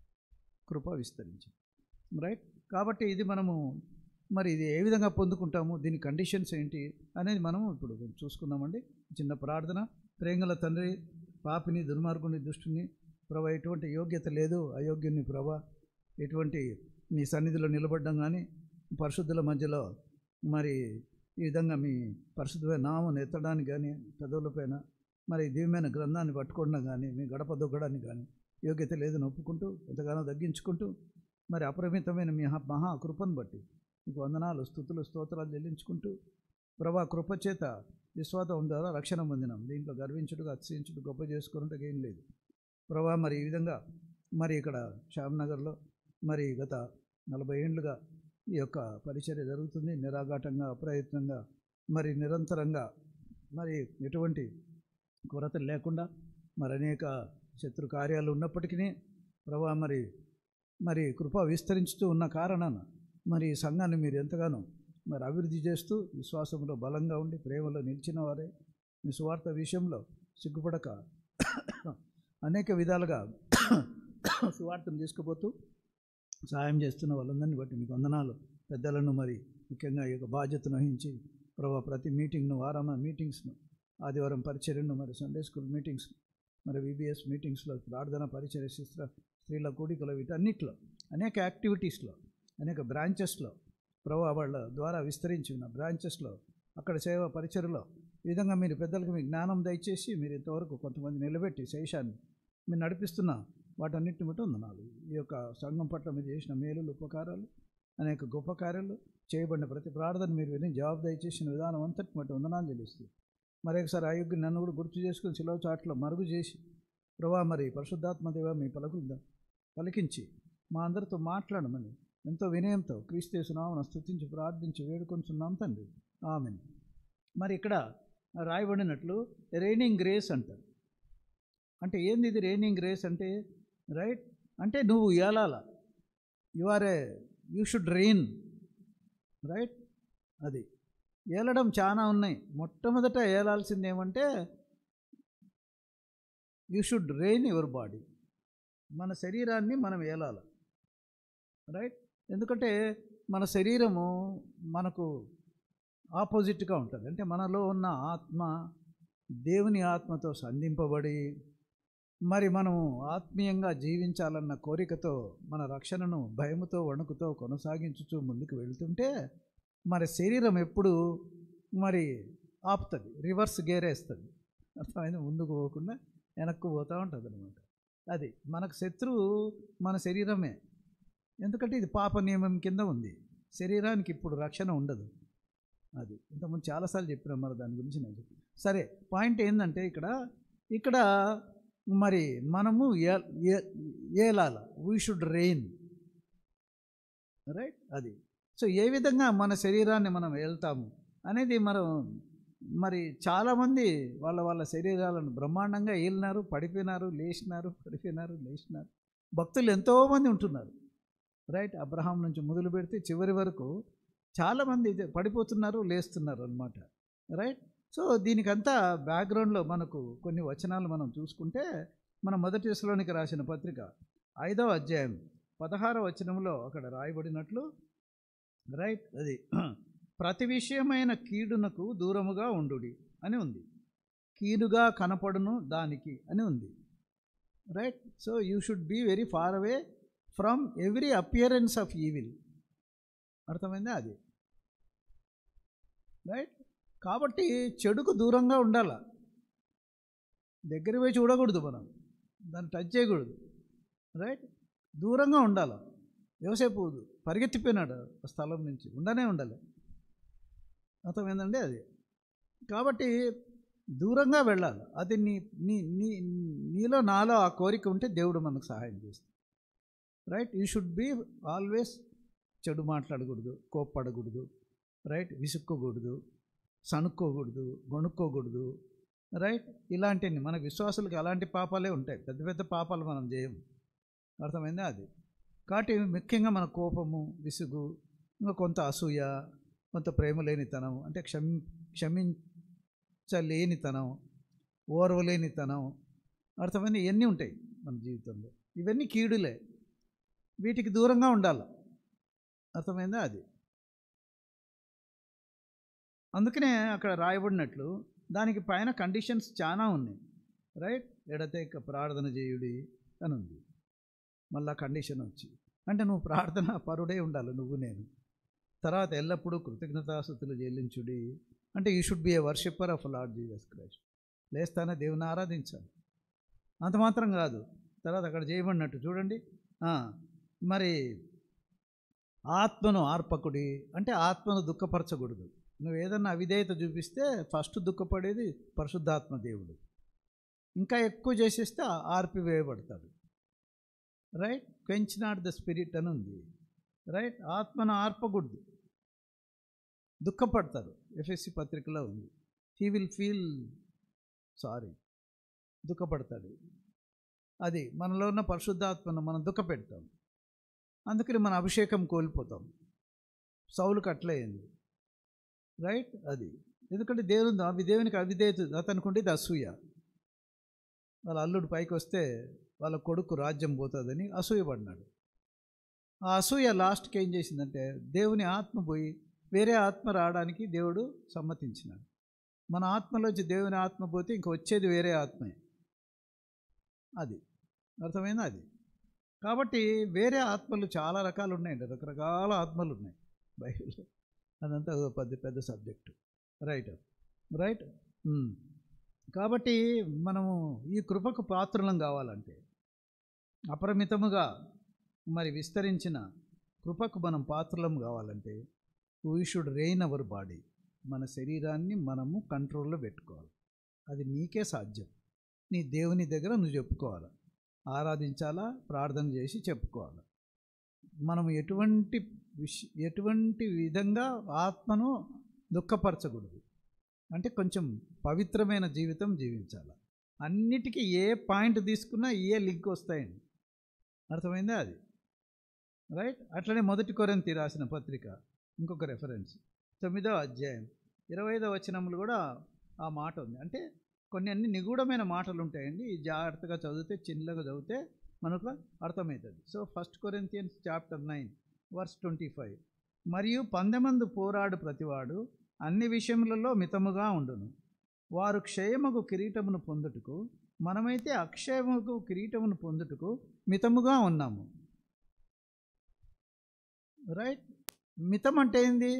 కృప విస్తరించింది రైట్ కాబట్టి ఇది మనము మరి ఇది ఏ విధంగా పొందుకుంటాము దీని కండిషన్స్ ఏంటి అనేది మనము ఇప్పుడు చూసుకుందామండి చిన్న ప్రార్థన ప్రేంగల తండ్రి పాపిని దుర్మార్గుని దుష్టుని ప్రభా ఎటువంటి యోగ్యత లేదు అయోగ్యుని ప్రభా ఎటువంటి మీ సన్నిధిలో నిలబడ్డం కానీ పరిశుద్ధుల మధ్యలో మరి ఈ విధంగా మీ పరిశుద్ధమైన నామం ఎత్తడానికి కానీ పెదవులపైన మరి దివ్యమైన గ్రంథాన్ని పట్టుకోవడం కానీ మీ గడప దొగ్గడానికి కానీ యోగ్యత లేదని ఒప్పుకుంటూ ఎంతగానో తగ్గించుకుంటూ మరి అపరిమితమైన మీ హ- మహా కృపను బట్టి మీకు వందనాలు స్థుతులు స్తోత్రాలు చెల్లించుకుంటూ ప్రభా కృప చేత విశ్వాసం ద్వారా రక్షణ పొందినాం దీంట్లో గర్వించుడు అతిశయించుడు గొప్ప చేసుకున్నట్టుగా ఏం లేదు ప్రభా మరి ఈ విధంగా మరి ఇక్కడ శ్యామ్నగర్లో మరి గత నలభై ఏండ్లుగా ఈ యొక్క పరిచర్య జరుగుతుంది నిరాఘాటంగా అప్రయత్నంగా మరి నిరంతరంగా మరి ఎటువంటి కొరత లేకుండా మరి అనేక శత్రు కార్యాలు ఉన్నప్పటికీ ప్రభా మరి మరి కృప విస్తరించుతూ ఉన్న కారణాన మరి ఈ సంఘాన్ని మీరు ఎంతగానో మరి అభివృద్ధి చేస్తూ విశ్వాసంలో బలంగా ఉండి ప్రేమలో నిలిచిన వారే మీ సువార్త విషయంలో సిగ్గుపడక అనేక విధాలుగా సువార్తను తీసుకుపోతూ సహాయం చేస్తున్న వాళ్ళందరినీ బట్టి మీకు వందనాలు పెద్దలను మరి ముఖ్యంగా ఈ యొక్క బాధ్యతను వహించి ప్రభా ప్రతి మీటింగ్ను వారమ మీటింగ్స్ను ఆదివారం పరిచర్యను మరి సండే స్కూల్ మీటింగ్స్ మరి విబిఎస్ మీటింగ్స్లో ప్రార్థన పరిచర్య శిస్త్ర స్త్రీల కూడికలు వీటన్నిటిలో అనేక యాక్టివిటీస్లో అనేక బ్రాంచెస్లో ప్రభా వాళ్ళ ద్వారా విస్తరించి ఉన్న బ్రాంచెస్లో అక్కడ సేవ పరిచర్లో ఈ విధంగా మీరు పెద్దలకు మీ జ్ఞానం దయచేసి మీరు ఇంతవరకు కొంతమంది నిలబెట్టి శేషాన్ని మీరు నడిపిస్తున్న వాటన్నిటిని బట్టి వందనాలు ఈ యొక్క సంఘం పట్ల మీరు చేసిన మేలులు ఉపకారాలు అనేక గొప్ప కార్యాలు చేయబడిన ప్రతి ప్రార్థన మీరు విని జవాబు దయచేసిన విధానం అంతటి బట్టి వందనాలు తెలుస్తుంది మరొకసారి అయోగ్యం నన్ను కూడా గుర్తు చేసుకుని సిలవ చాట్లో మరుగు చేసి ప్రభా మరి పరిశుద్ధాత్మ దేవ మీ పలుకులు ద- పలికించి మా అందరితో మాట్లాడమని ఎంతో వినయంతో క్రీస్తునామను స్తుతించి ప్రార్థించి వేడుకొంచున్నాం తండ్రి ఆమెన్ మరి ఇక్కడ రాయబడినట్లు రైనింగ్ గ్రేస్ అంటారు అంటే ఏంది ఇది రైనింగ్ గ్రేస్ అంటే రైట్ అంటే నువ్వు ఏలాల you are a you should reign right అది ఏలడం చాలా ఉన్నాయి మొట్టమొదట ఏలాల్సింది ఏమంటే you should rain your body మన శరీరాన్ని మనం ఏలాల రైట్ ఎందుకంటే మన శరీరము మనకు ఆపోజిట్గా ఉంటుంది అంటే మనలో ఉన్న ఆత్మ దేవుని ఆత్మతో సంధింపబడి మరి మనము ఆత్మీయంగా జీవించాలన్న కోరికతో మన రక్షణను భయముతో వణుకుతో కొనసాగించుచూ ముందుకు వెళ్తుంటే మరి శరీరం ఎప్పుడు మరి ఆపుతుంది రివర్స్ గేర్ వేస్తుంది అర్థమైంది ముందుకు పోకుండా వెనక్కు పోతూ ఉంటుంది అనమాట అది మనకు శత్రువు మన శరీరమే ఎందుకంటే ఇది పాప నియమం కింద ఉంది శరీరానికి ఇప్పుడు రక్షణ ఉండదు అది ఇంతకుముందు చాలాసార్లు చెప్పినాం మరి దాని గురించి నేను చెప్పి సరే పాయింట్ ఏంటంటే ఇక్కడ ఇక్కడ మరి మనము ఏ- ఏ- ఏలాల వీ షుడ్ రెయిన్ రైట్ అది సో ఏ విధంగా మన శరీరాన్ని మనం వెళ్తాము అనేది మనం మరి చాలామంది వాళ్ళ వాళ్ళ శరీరాలను బ్రహ్మాండంగా ఏలినారు పడిపోయినారు లేచినారు పడిపోయినారు లేచినారు భక్తులు ఎంతోమంది ఉంటున్నారు రైట్ అబ్రహాం నుంచి మొదలు పెడితే చివరి వరకు చాలామంది ఇది పడిపోతున్నారు లేస్తున్నారు అనమాట రైట్ సో దీనికంతా బ్యాక్గ్రౌండ్లో మనకు కొన్ని వచనాలు మనం చూసుకుంటే మన మొదటి దశలోనికి రాసిన పత్రిక ఐదవ అధ్యాయం పదహారవ వచనంలో అక్కడ రాయబడినట్లు రైట్ అది ప్రతి విషయమైన కీడునకు దూరముగా ఉండుడి అని ఉంది కీడుగా కనపడును దానికి అని ఉంది right so you should be very far away from every appearance of evil అర్థమైందా అది రైట్ కాబట్టి చెడుకు దూరంగా ఉండాల దగ్గర పోయి చూడకూడదు మనం దాన్ని టచ్ చేయకూడదు రైట్ దూరంగా ఉండాలి వ్యవసేపు పరిగెత్తిపోయినాడు ఆ స్థలం నుంచి ఉండనే ఉండాలి అర్థమైందండి అది కాబట్టి దూరంగా వెళ్ళాలి అది నీ నీ నీ నీలో నాలో ఆ కోరిక ఉంటే దేవుడు మనకు సహాయం చేస్తాడు right you should be always చెడు మాట్లాడకూడదు కోప్పడకూడదు రైట్ విసుక్కోకూడదు సణుక్కోకూడదు గొణుక్కోకూడదు రైట్ ఇలాంటివి మన విశ్వాసులకు అలాంటి పాపాలే ఉంటాయి పెద్ద పెద్ద పాపాలు మనం చేయము అర్థమైందా అది కాబట్టి ముఖ్యంగా మన కోపము విసుగు ఇంకా కొంత అసూయ కొంత ప్రేమ లేనితనం అంటే క్షమి క్షమించలేనితనం ఓర్వలేనితనం అర్థమైంది ఇవన్నీ ఉంటాయి మన జీవితంలో ఇవన్నీ కీడులే వీటికి దూరంగా ఉండాలి అర్థమైందా అది అందుకనే అక్కడ రాయబడినట్లు దానికి పైన కండిషన్స్ చాలా ఉన్నాయి రైట్ ఎడతెక్క ప్రార్థన చేయుడి అని ఉంది మళ్ళా కండిషన్ వచ్చి అంటే నువ్వు ప్రార్థన పరుడే ఉండాలి నువ్వు నేను తర్వాత ఎల్లప్పుడూ కృతజ్ఞతాస్థుతులు చెల్లించుడి అంటే you should be a worshipper of Lord Jesus Christ లేస్తానే దేవుని ఆరాధించాలి అంత మాత్రం కాదు తర్వాత అక్కడ చేయబడినట్టు చూడండి ఆ, మరి ఆత్మను ఆర్పకుడి అంటే ఆత్మను దుఃఖపరచకూడదు నువ్వు ఏదన్నా అవిధేయత చూపిస్తే ఫస్ట్ దుఃఖపడేది పరిశుద్ధాత్మ దేవుడు ఇంకా ఎక్కువ చేసేస్తే ఆర్పివేయబడతాడు right quench not the Spirit అని ఉంది రైట్ ఆత్మను ఆర్పకూడదు దుఃఖపడతారు ఎఫ్ఎస్సి పత్రికలో ఉంది హీ విల్ ఫీల్ సారీ దుఃఖపడతాడు అది మనలో ఉన్న పరిశుద్ధాత్మను మనం దుఃఖపెడతాం అందుకని మన అభిషేకం కోల్పోతాం సౌలుకు అట్లే అయింది రైట్ అది ఎందుకంటే దేవుని అవి దేవునికి అవిధేయత అతనికి ఉండేది అసూయ వాళ్ళ అల్లుడు పైకి వస్తే వాళ్ళ కొడుకు రాజ్యం పోతుందని అసూయపడినాడు ఆ అసూయ లాస్ట్కి ఏం చేసిందంటే దేవుని ఆత్మ పోయి వేరే ఆత్మ రావడానికి దేవుడు సమ్మతించినాడు మన ఆత్మలోంచి దేవుని ఆత్మ పోతే ఇంక వచ్చేది వేరే ఆత్మే అది అర్థమైందా అది కాబట్టి వేరే ఆత్మలు చాలా రకాలు ఉన్నాయండి రకరకాల ఆత్మలు ఉన్నాయి బైబిల్లో అదంతా ఒక పెద్ద పెద్ద సబ్జెక్టు రైట్ రైట్ ఉమ్. కాబట్టి మనము ఈ కృపకు పాత్రలం కావాలంటే అపరిమితముగా మరి విస్తరించిన కృపకు మనం పాత్రలం కావాలంటే we should reign our body మన శరీరాన్ని మనము కంట్రోల్లో పెట్టుకోవాలి అది నీకే సాధ్యం నీ దేవుని దగ్గర నువ్వు చెప్పుకోవాలి ఆరాధించాలా ప్రార్థన చేసి చెప్పుకోవాలి మనం ఎటువంటి విష ఎటువంటి విధంగా ఆత్మను దుఃఖపరచకూడదు అంటే కొంచెం పవిత్రమైన జీవితం జీవించాలి అన్నిటికీ ఏ పాయింట్ తీసుకున్నా ఏ లింక్ వస్తాయండి అర్థమైందా అది రైట్ అట్లనే మొదటి కొరింథీ రాసిన పత్రిక ఇంకొక రెఫరెన్స్ తొమ్మిదో అధ్యాయం ఇరవై ఐదో వచనములు కూడా ఆ మాట ఉంది అంటే కొన్ని అన్ని నిగూఢమైన మాటలు ఉంటాయండి ఈ జాగ్రత్తగా చదివితే చిన్నగా చదివితే మనకు అర్థమవుతుంది so first Corinthians chapter nine verse twenty five మరియు పందెమందు పోరాడు ప్రతివాడు అన్ని విషయములలో మితముగా ఉండును వారు క్షయముకు కిరీటమును పొందుటకు మనమైతే అక్షయముకు కిరీటమును పొందుటకు మితముగా ఉన్నాము రైట్ మితం అంటే ఏంది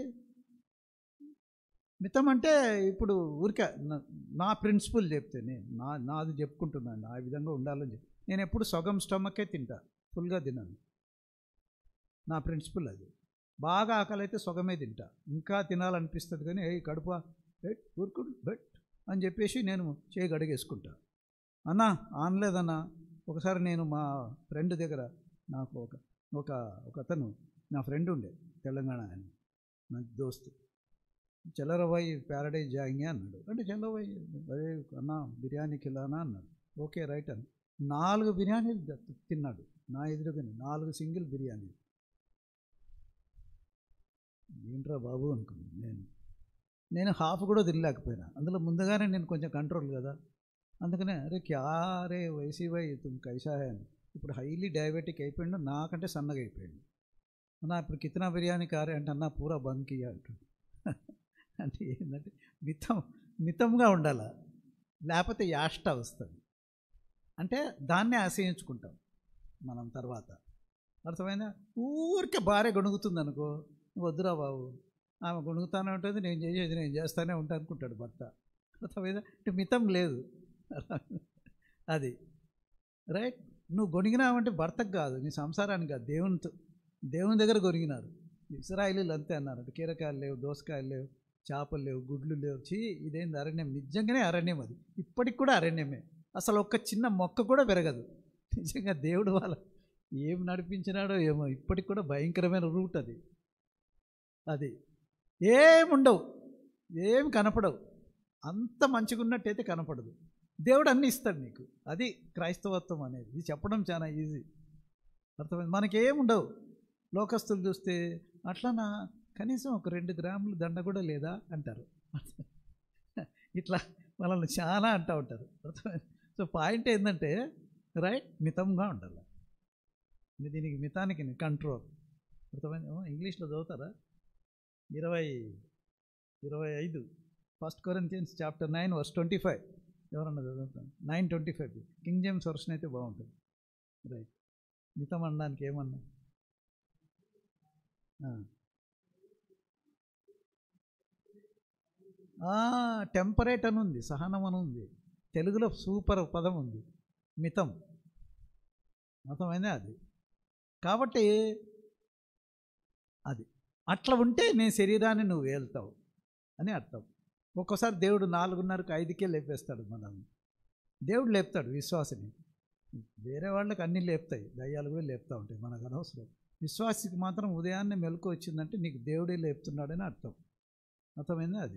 మితం అంటే ఇప్పుడు ఊరికే నా- నా ప్రిన్సిపల్ చెప్తే నేను నా నాది చెప్పుకుంటున్నాను ఆ విధంగా ఉండాలని చెప్పి నేను ఎప్పుడు సగం స్టమకే తింటా ఫుల్గా తినను నా ప్రిన్సిపల్ అది బాగా ఆకలి అయితే సగమే తింటా ఇంకా తినాలనిపిస్తుంది కానీ ఏ కడుప బెట్ ఊరుకుడు బెట్ అని చెప్పేసి నేను చేయి గడిగేసుకుంటా అన్నా ఆనలేదన్నా ఒకసారి నేను మా ఫ్రెండ్ దగ్గర నాకు ఒక ఒక ఒక అతను నా ఫ్రెండ్ ఉండే తెలంగాణ ఆయన మంచి దోస్తు చల్లరబాయి ప్యారడైజ్ జాయింగే అన్నాడు అంటే చల్లబాయి అదే అన్న బిర్యానీ కిలానా అన్నాడు ఓకే రైట్ అని నాలుగు బిర్యానీలు ద- తిన్నాడు నా ఎదురుగానే నాలుగు సింగిల్ బిర్యానీ ఏంట్రా బాబు అనుకున్నాను నేను నేను హాఫ్ కూడా తినలేకపోయినా అందులో ముందుగానే నేను కొంచెం కంట్రోల్ కదా అందుకనే అరే క్యా రే వైసీ వై తుమ్ కైసా హై అని ఇప్పుడు హైలీ డయాబెటిక్ అయిపోయిండు నాకంటే సన్నగా అయిపోయిండు అన్నా ఇప్పుడు కితనా బిర్యానీ కారే అంటే అన్న పూరా బంద్ కియా అంటుంది అంటే ఏంటంటే మితం మితంగా ఉండాలి లేకపోతే యాష్ట వస్తుంది అంటే దాన్నే ఆశ్రయించుకుంటాం మనం తర్వాత అర్థమైందా ఊరికే భార్య గొణుగుతుంది అనుకో వద్దురా బాబు ఆమె గొణుగుతానే ఉంటుంది నేను చేసేది నేను చేస్తానే ఉంటా అనుకుంటాడు భర్త అర్థమైందా అంటే మితం లేదు అది రైట్ నువ్వు గొణిగినావంటే భర్తకు కాదు నీ సంసారానికి కాదు దేవునితో దేవుని దగ్గర గొరిగినారు ఇస్రాయిలీలు అంతే అన్నారు అంటే కీరకాయలు లేవు దోసకాయలు లేవు చేపలు లేవు గుడ్లు లేవు చీ ఇదేంది అరణ్యం నిజంగానే అరణ్యం అది ఇప్పటికి కూడా అరణ్యమే అసలు ఒక్క చిన్న మొక్క కూడా పెరగదు నిజంగా దేవుడు వాళ్ళ ఏం నడిపించినాడో ఏమో ఇప్పటికి కూడా భయంకరమైన రూట్ అది అది ఏముండవు ఏమి కనపడవు అంత మంచిగా ఉన్నట్టయితే కనపడదు దేవుడు అన్నీ ఇస్తాడు నీకు అది క్రైస్తవత్వం అనేది ఇది చెప్పడం చాలా ఈజీ అర్థమైంది మనకేముండవు లోకస్తులు చూస్తే అట్లనా కనీసం ఒక రెండు గ్రాములు దండ కూడా లేదా అంటారు ఇట్లా మనల్ని చాలా అంటూ ఉంటారు అర్థమైంది సో పాయింట్ ఏంటంటే రైట్ మితంగా ఉండాలి ఇది దీనికి మితానికి కంట్రోల్ అర్థమైంది ఏమో ఇంగ్లీష్లో చదువుతారా ఇరవై ఇరవై ఐదు first Corinthians chapter nine verse twenty five ఎవరన్నా చదువుతాను nine twenty five King James version అయితే బాగుంటుంది రైట్ మితం అనడానికి ఏమన్నా టెంపరేట్ అని ఉంది సహనం అని ఉంది తెలుగులో సూపర్ పదం ఉంది మితం అర్థమైందే అది కాబట్టి అది అట్లా ఉంటే నీ శరీరాన్ని నువ్వు వేలుతావు అని అర్థం ఒక్కోసారి దేవుడు నాలుగున్నరకు ఐదుకే లేపేస్తాడు మనల్ని దేవుడు లేపుతాడు విశ్వాసిని వేరే వాళ్ళకి అన్నీ లేపుతాయి దయ్యాలు కూడా లేపుతూ ఉంటాయి మనకు అనవసరం విశ్వాసికి మాత్రం ఉదయాన్నే మెలకు వచ్చిందంటే నీకు దేవుడే లేపుతున్నాడని అర్థం అర్థమైంది అది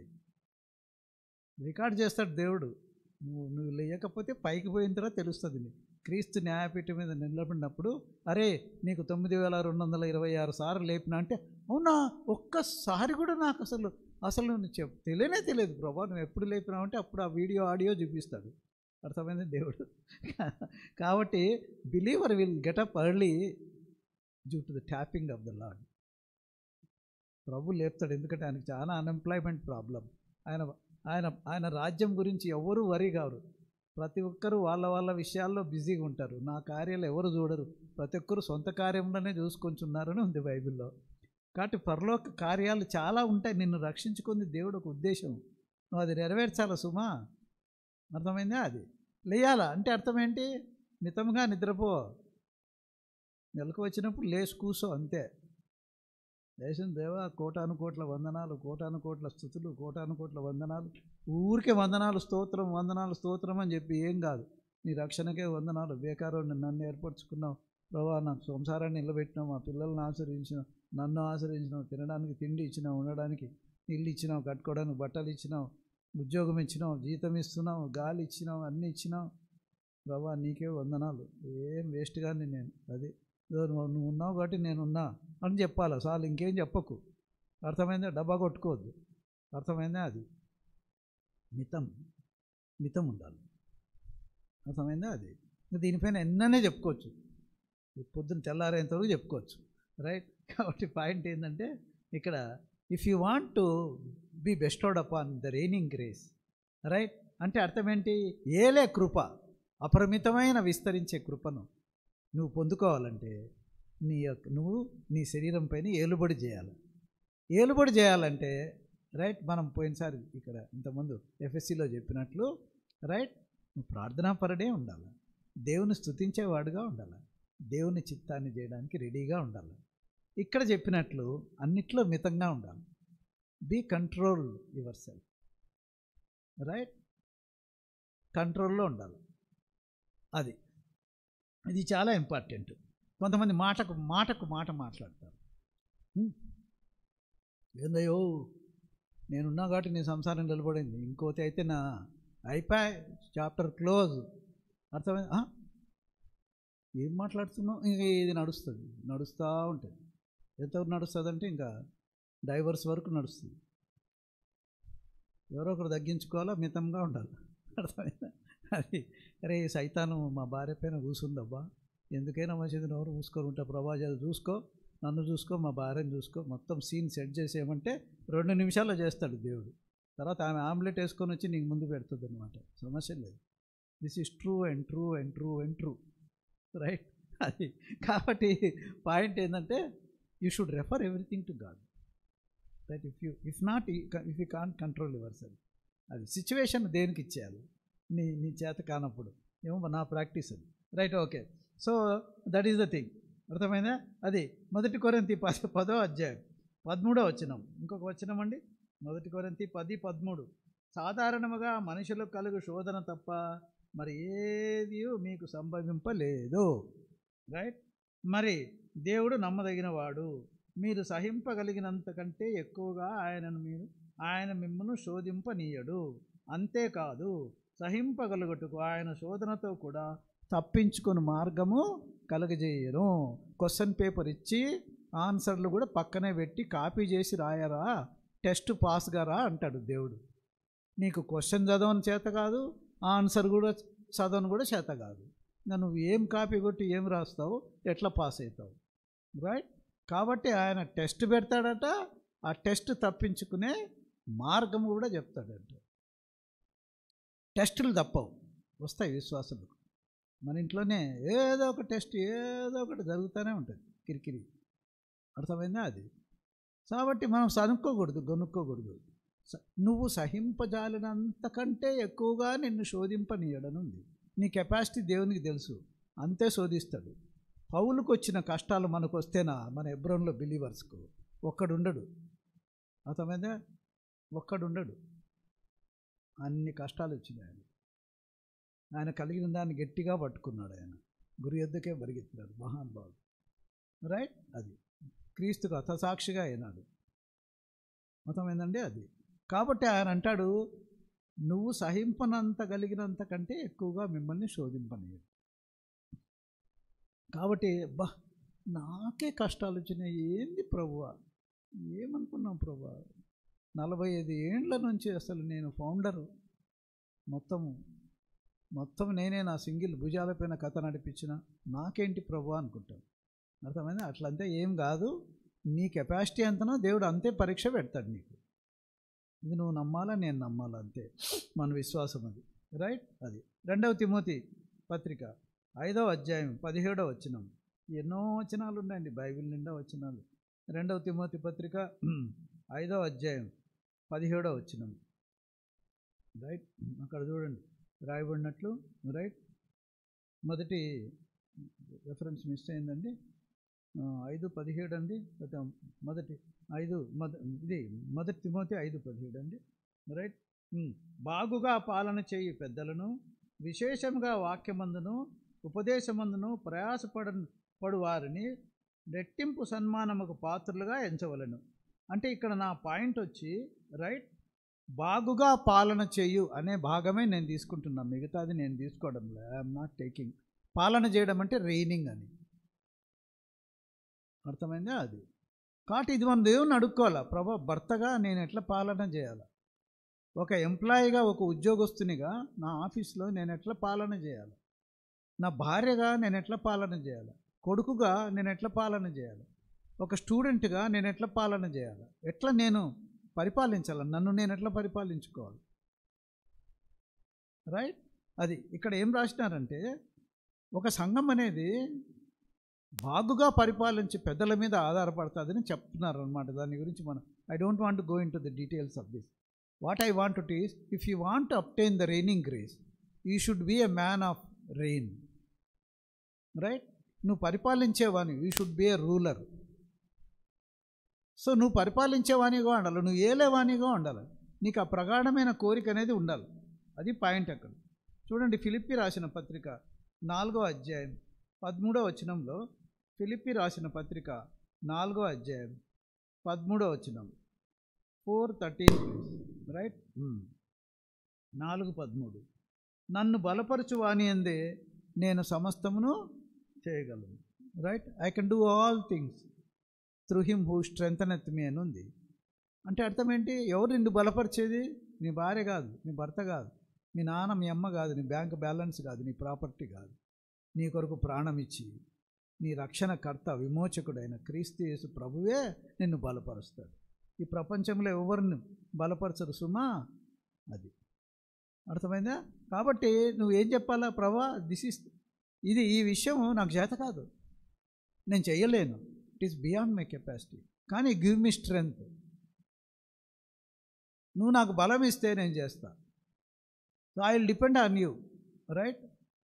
రికార్డ్ చేస్తాడు దేవుడు నువ్వు నువ్వు లేయకపోతే పైకి పోయిన తర్వాత తెలుస్తుంది నీకు క్రీస్తు న్యాయపీఠం మీద నిలబడినప్పుడు అరే నీకు తొమ్మిది వేల రెండు వందల ఇరవై ఆరు సార్లు లేపినా అంటే అవునా ఒక్కసారి కూడా నాకు అసలు అసలు నువ్వు చెప్ తెలియనే తెలియదు ప్రభా నువ్వు ఎప్పుడు లేపినావు అంటే అప్పుడు ఆ వీడియో ఆడియో చూపిస్తాడు అర్థమైంది దేవుడు కాబట్టి believer will get up early due to the tapping of the Lord ప్రభు లేపుతాడు ఎందుకంటే ఆయనకు చాలా అన్ఎంప్లాయ్మెంట్ ప్రాబ్లం ఆయన ఆయన ఆయన రాజ్యం గురించి ఎవరు వరి కారు ప్రతి ఒక్కరు వాళ్ళ వాళ్ళ విషయాల్లో బిజీగా ఉంటారు నా కార్యాలు ఎవరు చూడరు ప్రతి ఒక్కరు సొంత కార్యంలోనే చూసుకొంచున్నారని ఉంది బైబిల్లో కాబట్టి పరలోక కార్యాలు చాలా ఉంటాయి నిన్ను రక్షించుకుంది దేవుడు ఒక ఉద్దేశం నువ్వు అది నెరవేర్చాలా సుమా అర్థమైందా అది లేయాలా అంటే అర్థం ఏంటి మితంగా నిద్రపో నెలకు వచ్చినప్పుడు లేచి కూసో అంతే దేశం దేవా కోటాను కోట్ల వందనాలు కోటాను కోట్ల స్థుతులు కోటాను కోట్ల వందనాలు ఊరికే వందనాలు స్తోత్రం వందనాలు స్తోత్రం అని చెప్పి ఏం కాదు నీ రక్షణకే వందనాలు బేకారోడిని నన్ను ఏర్పరచుకున్నావు ప్రభా నాకు సంసారాన్ని నిలబెట్టినావు మా పిల్లల్ని ఆశ్రయించినావు నన్ను ఆశ్రయించినావు తినడానికి తిండి ఇచ్చినావు ఉండడానికి ఇల్లు ఇచ్చినావు కట్టుకోవడానికి బట్టలు ఇచ్చినావు ఉద్యోగం ఇచ్చినావు జీతం ఇస్తున్నావు గాలి ఇచ్చినావు అన్నీ ఇచ్చినావు ప్రభా నీకే వందనాలు ఏం వేస్ట్ కానీ నేను అది ఇదో నువ్వు నువ్వు ఉన్నావు కాబట్టి నేనున్నా అని చెప్పాలి చాలు ఇంకేం చెప్పకు అర్థమైందా డబ్బా కొట్టుకోవద్దు అర్థమైందా అది మితం మితం ఉండాలి అర్థమైందా అది ఇంకా దీనిపైన ఎన్ననే చెప్పుకోవచ్చు పొద్దున్న తెల్లారేంత వరకు చెప్పుకోవచ్చు రైట్ కాబట్టి పాయింట్ ఏంటంటే ఇక్కడ if you want to be bestowed upon the raining grace right అంటే అర్థం ఏంటి ఏలే కృప అపరిమితమైన విస్తరించే కృపను నువ్వు పొందుకోవాలంటే నీ యొక్క నువ్వు నీ శరీరం పైన ఏలుబడి చేయాలి ఏలుబడి చేయాలంటే రైట్ మనం పోయినసారి ఇక్కడ ఇంతకుముందు ఎఫ్ఎస్సిలో చెప్పినట్లు రైట్ నువ్వు ప్రార్థనాపరుడే ఉండాలి దేవుని స్థుతించేవాడుగా ఉండాలి దేవుని చిత్తాన్ని చేయడానికి రెడీగా ఉండాలి ఇక్కడ చెప్పినట్లు అన్నిట్లో మితంగా ఉండాలి be control your self right కంట్రోల్లో ఉండాలి అది ఇది చాలా ఇంపార్టెంట్ కొంతమంది మాటకు మాటకు మాట మాట్లాడతారు హ్మ్. ఏందయ్యో నేనున్నా కాబట్టి నీ సంసారం నిలబడింది ఇంకోటి అయితే నా అయిపోయి చాప్టర్ క్లోజ్ అర్థమైంది ఆ? ఏం మాట్లాడుతున్నావు ఇంక ఇది నడుస్తుంది నడుస్తూ ఉంటుంది ఎంతవరకు నడుస్తుంది అంటే ఇంకా డైవర్స్ వరకు నడుస్తుంది ఎవరో ఒకరు తగ్గించుకోవాలా మితంగా ఉండాలి అర్థమైందా అది అరే ఈ సైతాను మా భార్య పైన కూసుందబ్బా ఎందుకైనా మంచిది నోరు మూసుకొని ఉంటా ప్రభా అది చూసుకో నన్ను చూసుకో మా భార్యను చూసుకో మొత్తం సీన్ సెట్ చేసేయమంటే రెండు నిమిషాల్లో చేస్తాడు దేవుడు తర్వాత ఆమె ఆమ్లెట్ వేసుకొని వచ్చి నీకు ముందు పెడుతుంది అనమాట సమస్య లేదు this is true and true and true and true right అది కాబట్టి పాయింట్ ఏంటంటే you should refer everything to God right if you if not if you can't control yourself అది సిచ్యువేషన్ దేనికి ఇచ్చేయాలి నీ నీ చేత కానప్పుడు ఏమో నా ప్రాక్టీస్ అది right okay so that is the thing అర్థమైందా అది మొదటి కొరంతి పద పదో అధ్యాయం పదమూడో వచ్చినాం ఇంకొక వచ్చినాం అండి మొదటి కొరంతి పది పదమూడు సాధారణముగా మనుషులకు కలుగు శోధన తప్ప మరి ఏది మీకు సంభవింపలేదు రైట్ మరి దేవుడు నమ్మదగిన వాడు మీరు సహింపగలిగినంత కంటే ఎక్కువగా ఆయనను మీరు ఆయన మిమ్మల్ని శోధింపనీయడు అంతేకాదు సహింపగలుగుటకు ఆయన శోధనతో కూడా తప్పించుకుని మార్గము కలగజేయను క్వశ్చన్ పేపర్ ఇచ్చి ఆన్సర్లు కూడా పక్కనే పెట్టి కాపీ చేసి రాయరా టెస్ట్ పాస్గా రా అంటాడు దేవుడు నీకు క్వశ్చన్ చదవని చేత కాదు ఆన్సర్ కూడా చదవని కూడా చేత కాదు ఇంకా నువ్వు ఏం కాపీ కొట్టి ఏం రాస్తావు ఎట్లా పాస్ అవుతావు రైట్ కాబట్టి ఆయన టెస్ట్ పెడతాడట ఆ టెస్ట్ తప్పించుకునే మార్గం కూడా చెప్తాడంట టెస్టులు తప్పవు వస్తాయి విశ్వాసులకు మన ఇంట్లోనే ఏదో ఒక టెస్ట్ ఏదో ఒకటి జరుగుతూనే ఉంటుంది కిరికిరి అర్థమైందా అది కాబట్టి మనం సనుక్కోకూడదు గొనుక్కోకూడదు స- నువ్వు సహింపజాలినంతకంటే ఎక్కువగా నిన్ను శోధింపనీయడనుంది నీ కెపాసిటీ దేవునికి తెలుసు అంతే శోధిస్తాడు పౌలకు వచ్చిన కష్టాలు మనకు వస్తేనా మన ఎబ్రోన్లో బిలీవర్స్కు ఒక్కడుండడు అర్థమైందా ఒక్కడుండడు అన్ని కష్టాలు వచ్చినాయి ఆయన ఆయన కలిగిన దాన్ని గట్టిగా పట్టుకున్నాడు ఆయన గురి ఎద్దుకే పరిగెత్తినాడు మహానుభావుడు రైట్ అది క్రీస్తుకు హతసాక్షిగా అయినాడు మతమైందండి అది కాబట్టి ఆయన అంటాడు నువ్వు సహింపనంత కలిగినంత కంటే ఎక్కువగా మిమ్మల్ని శోధింపనీయడు కాబట్టి బా నాకే కష్టాలు వచ్చినాయి ఏంది ప్రభువా ఏమనుకున్నాం ప్రభువా నలభై ఐదు ఏండ్ల నుంచి అసలు నేను ఫౌండరు మొత్తము మొత్తం నేనే నా సింగిల్ భుజాలపైన కథ నడిపించిన నాకేంటి ప్రభు అనుకుంటాను అర్థమైంది అట్లంతే ఏం కాదు నీ కెపాసిటీ ఎంతనో దేవుడు అంతే పరీక్ష పెడతాడు నీకు ఇది నువ్వు నమ్మాలా నేను నమ్మాలా అంతే మన విశ్వాసం అది రైట్ అది రెండవ తిమోతి పత్రిక ఐదవ అధ్యాయం పదిహేడవ వచనం ఎన్నో వచనాలు ఉన్నాయండి బైబిల్ నిండా వచనాలు రెండవ తిమోతి పత్రిక ఐదవ అధ్యాయం పదిహేడవ వచనం రైట్ అక్కడ చూడండి రాయబడినట్లు రైట్ మొదటి రెఫరెన్స్ మిస్ అయిందండి ఆ, ఐదు పదిహేడు అండి అయితే మొదటి ఐదు మొద ఇది మొదటి తిమోతి ఐదు పదిహేడు అండి రైట్ ఉమ్. బాగుగా పాలన చేయి పెద్దలను విశేషంగా వాక్యమందును ఉపదేశమందును ప్రయాసపడ పడు వారిని రెట్టింపు సన్మానముకు పాత్రలుగా ఎంచవలను అంటే ఇక్కడ నా పాయింట్ వచ్చి రైట్ బాగుగా పాలన చేయు అనే భాగమే నేను తీసుకుంటున్నాను మిగతాది నేను తీసుకోవడం ఐఎమ్ నాట్ టేకింగ్ పాలన చేయడం అంటే రెయినింగ్ అని అర్థమైందా అది కాబట్టి ఇది మనం దేవుని అడుక్కోవాలా ప్రభా భర్తగా నేను ఎట్లా పాలన చేయాలా ఒక ఎంప్లాయీగా ఒక ఉద్యోగస్తునిగా నా ఆఫీస్లో నేను ఎట్లా పాలన చేయాలి నా భార్యగా నేను ఎట్లా పాలన చేయాలి కొడుకుగా నేను ఎట్లా పాలన చేయాలి ఒక స్టూడెంట్గా నేను ఎట్లా పాలన చేయాలి ఎట్లా నేను పరిపాలించాలి నన్ను నేను ఎట్లా పరిపాలించుకోవాలి రైట్ అది ఇక్కడ ఏం రాసినారంటే ఒక సంఘం అనేది బాగుగా పరిపాలించి పెద్దల మీద ఆధారపడుతుందని చెప్తున్నారు అనమాట దాని గురించి మనం I don't want go into the details of this what I want to is if you want to obtain the raining grace you should be a man of reign right నువ్వు పరిపాలించేవాని you should be a ruler so నువ్వు పరిపాలించేవానిగా ఉండాలి నువ్వు ఏలేవానిగా ఉండాలి నీకు ఆ ప్రగాఢమైన కోరిక అనేది ఉండాలి అది పాయింట్ అక్కడ చూడండి ఫిలిప్పి రాసిన పత్రిక నాలుగో అధ్యాయం పదమూడో వచనంలో ఫిలిప్పి రాసిన పత్రిక నాలుగో అధ్యాయం పదమూడో వచనం ఫోర్ థర్టీన్ రైట్ నాలుగు పదమూడు నన్ను బలపరచు వాని అందే నేను సమస్తమును చేయగలను right I can do all things through him who strengtheneth me అని ఉంది అంటే అర్థం ఏంటి ఎవరు నిన్ను బలపరిచేది నీ భార్య కాదు నీ భర్త కాదు మీ నాన్న మీ అమ్మ కాదు నీ బ్యాంక్ బ్యాలెన్స్ కాదు నీ ప్రాపర్టీ కాదు నీ కొరకు ప్రాణం ఇచ్చి నీ రక్షణకర్త విమోచకుడైన క్రీస్తు యేసు ప్రభువే నిన్ను బలపరుస్తాడు ఈ ప్రపంచంలో ఎవరిని బలపరచరు సుమా అది అర్థమైందా కాబట్టి నువ్వు ఏం చెప్పాలా ప్రభా దిస్ ఇస్ ఇది ఈ విషయం నాకు చేత కాదు నేను చేయలేను it is beyond my capacity కానీ గివ్ మీ స్ట్రెంగ్త్ నువ్వు నాకు బలం ఇస్తే నేను చేస్తా so I will depend on you right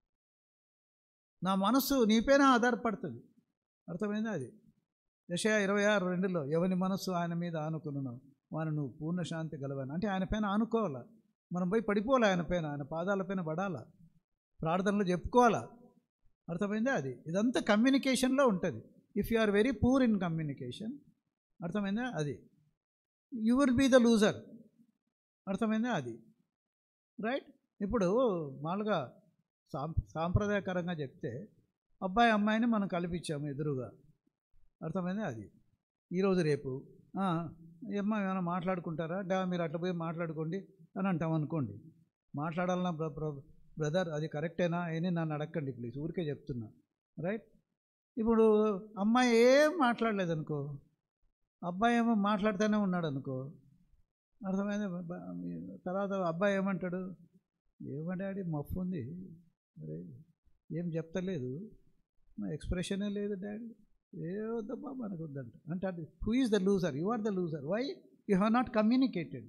నా మనస్సు నీపైన ఆధారపడుతుంది అర్థమైందా అది యశ ఇరవై ఆరు రెండులో ఎవని మనస్సు ఆయన మీద ఆనుకున్నావు వాని నువ్వు పూర్ణ శాంతి గలవని అంటే ఆయన పైన ఆనుకోవాలా మనం పోయి పడిపోవాలి ఆయన పైన ఆయన పాదాలపైన పడాలా ప్రార్థనలు చెప్పుకోవాలా అర్థమైందా అది ఇదంతా కమ్యూనికేషన్లో ఉంటుంది if you are very poor in communication అర్థమైందా అది you will be the loser అర్థమైందా అది రైట్ ఇప్పుడు మామూలుగా సాం సాంప్రదాయకరంగా చెప్తే అబ్బాయి అమ్మాయిని మనం కల్పించాము ఎదురుగా అర్థమైందా అది ఈరోజు రేపు "ఆ, ఈ అమ్మాయి ఏమైనా మాట్లాడుకుంటారా డా మీరు అట్లా పోయి మాట్లాడుకోండి అని అంటాం అనుకోండి మాట్లాడాలన్నా బ్ర బ్ర- బ్రదర్ అది కరెక్టేనా అని నన్ను అడగండి ప్లీజ్ ఊరికే చెప్తున్నా రైట్ ఇప్పుడు అమ్మాయి ఏం మాట్లాడలేదు అనుకో అబ్బాయి ఏమో మాట్లాడుతూనే ఉన్నాడు అనుకో అర్థమైంది బ- తర్వాత అబ్బాయి ఏమంటాడు ఏమో డాడీ మఫ్ ఉంది అరే ఏం చెప్తలేదు నా ఎక్స్ప్రెషనే లేదు డాడీ ఏ వద్దబ్బా మనకు వద్దంట అంటే అది who is the loser you are the loser why you have not communicated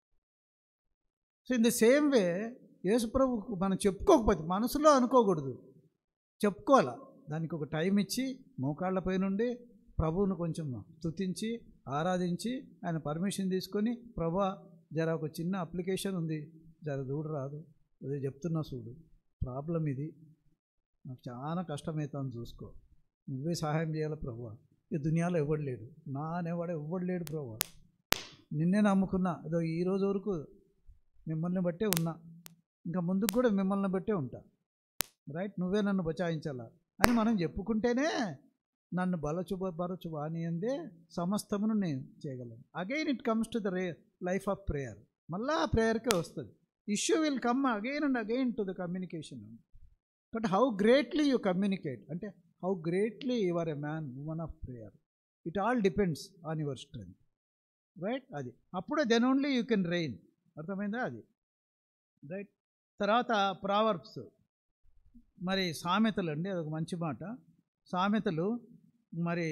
so in the same way యేసుప్రభుకు మనం చెప్పుకోకపోతే మనసులో అనుకోకూడదు చెప్పుకోవాలా దానికి ఒక టైం ఇచ్చి మోకాళ్ళపై నుండి ప్రభువును కొంచెం స్తుతించి ఆరాధించి ఆయన పర్మిషన్ తీసుకొని ప్రభా జర ఒక చిన్న అప్లికేషన్ ఉంది జర చూడు రాదు అదే చెప్తున్నా చూడు ప్రాబ్లం ఇది నాకు చాలా కష్టమవుతుంది చూసుకో నువ్వే సహాయం చేయాలి ప్రభు ఈ దునియాలో ఎవడు లేడు నా అనేవాడు ఎవడు లేడు ప్రభు నిన్నే నమ్ముకున్నా అదో ఈ రోజు వరకు మిమ్మల్ని బట్టే ఉన్నా ఇంకా ముందుకు కూడా మిమ్మల్ని బట్టే ఉంటా రైట్ నువ్వే నన్ను బచాయించాలా అని మనం చెప్పుకుంటేనే నన్ను బలచుబ బరచు అని అందే సమస్తమును నేను చేయగలను again it comes to the ray life of prayer మళ్ళా ఆ ప్రేయర్కే వస్తుంది issue will come again and again to the communication but how greatly you communicate అంటే how greatly you are a man woman of prayer it all depends on your strength right అది అప్పుడే then only you can rain అర్థమైందా అది right తర్వాత Proverbs మరి సామెతలు అండి అదొక మంచి మాట సామెతలు మరి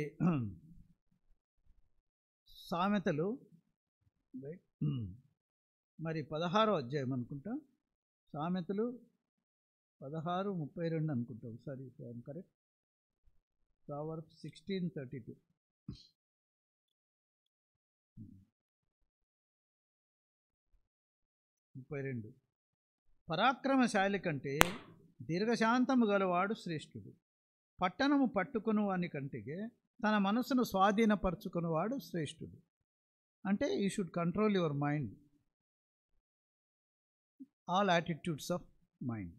సామెతలు రైట్ మరి పదహారో అధ్యాయం అనుకుంటా సామెతలు పదహారు ముప్పై రెండు అనుకుంటా ఒకసారి correct power sixteen thirty two ముప్పై రెండు పరాక్రమశాలి కంటే దీర్ఘశాంతము గలవాడు శ్రేష్ఠుడు పట్టణము పట్టుకుని వాని కంటికి తన మనసును స్వాధీనపరచుకునేవాడు శ్రేష్ఠుడు అంటే you should control your mind all attitudes of mind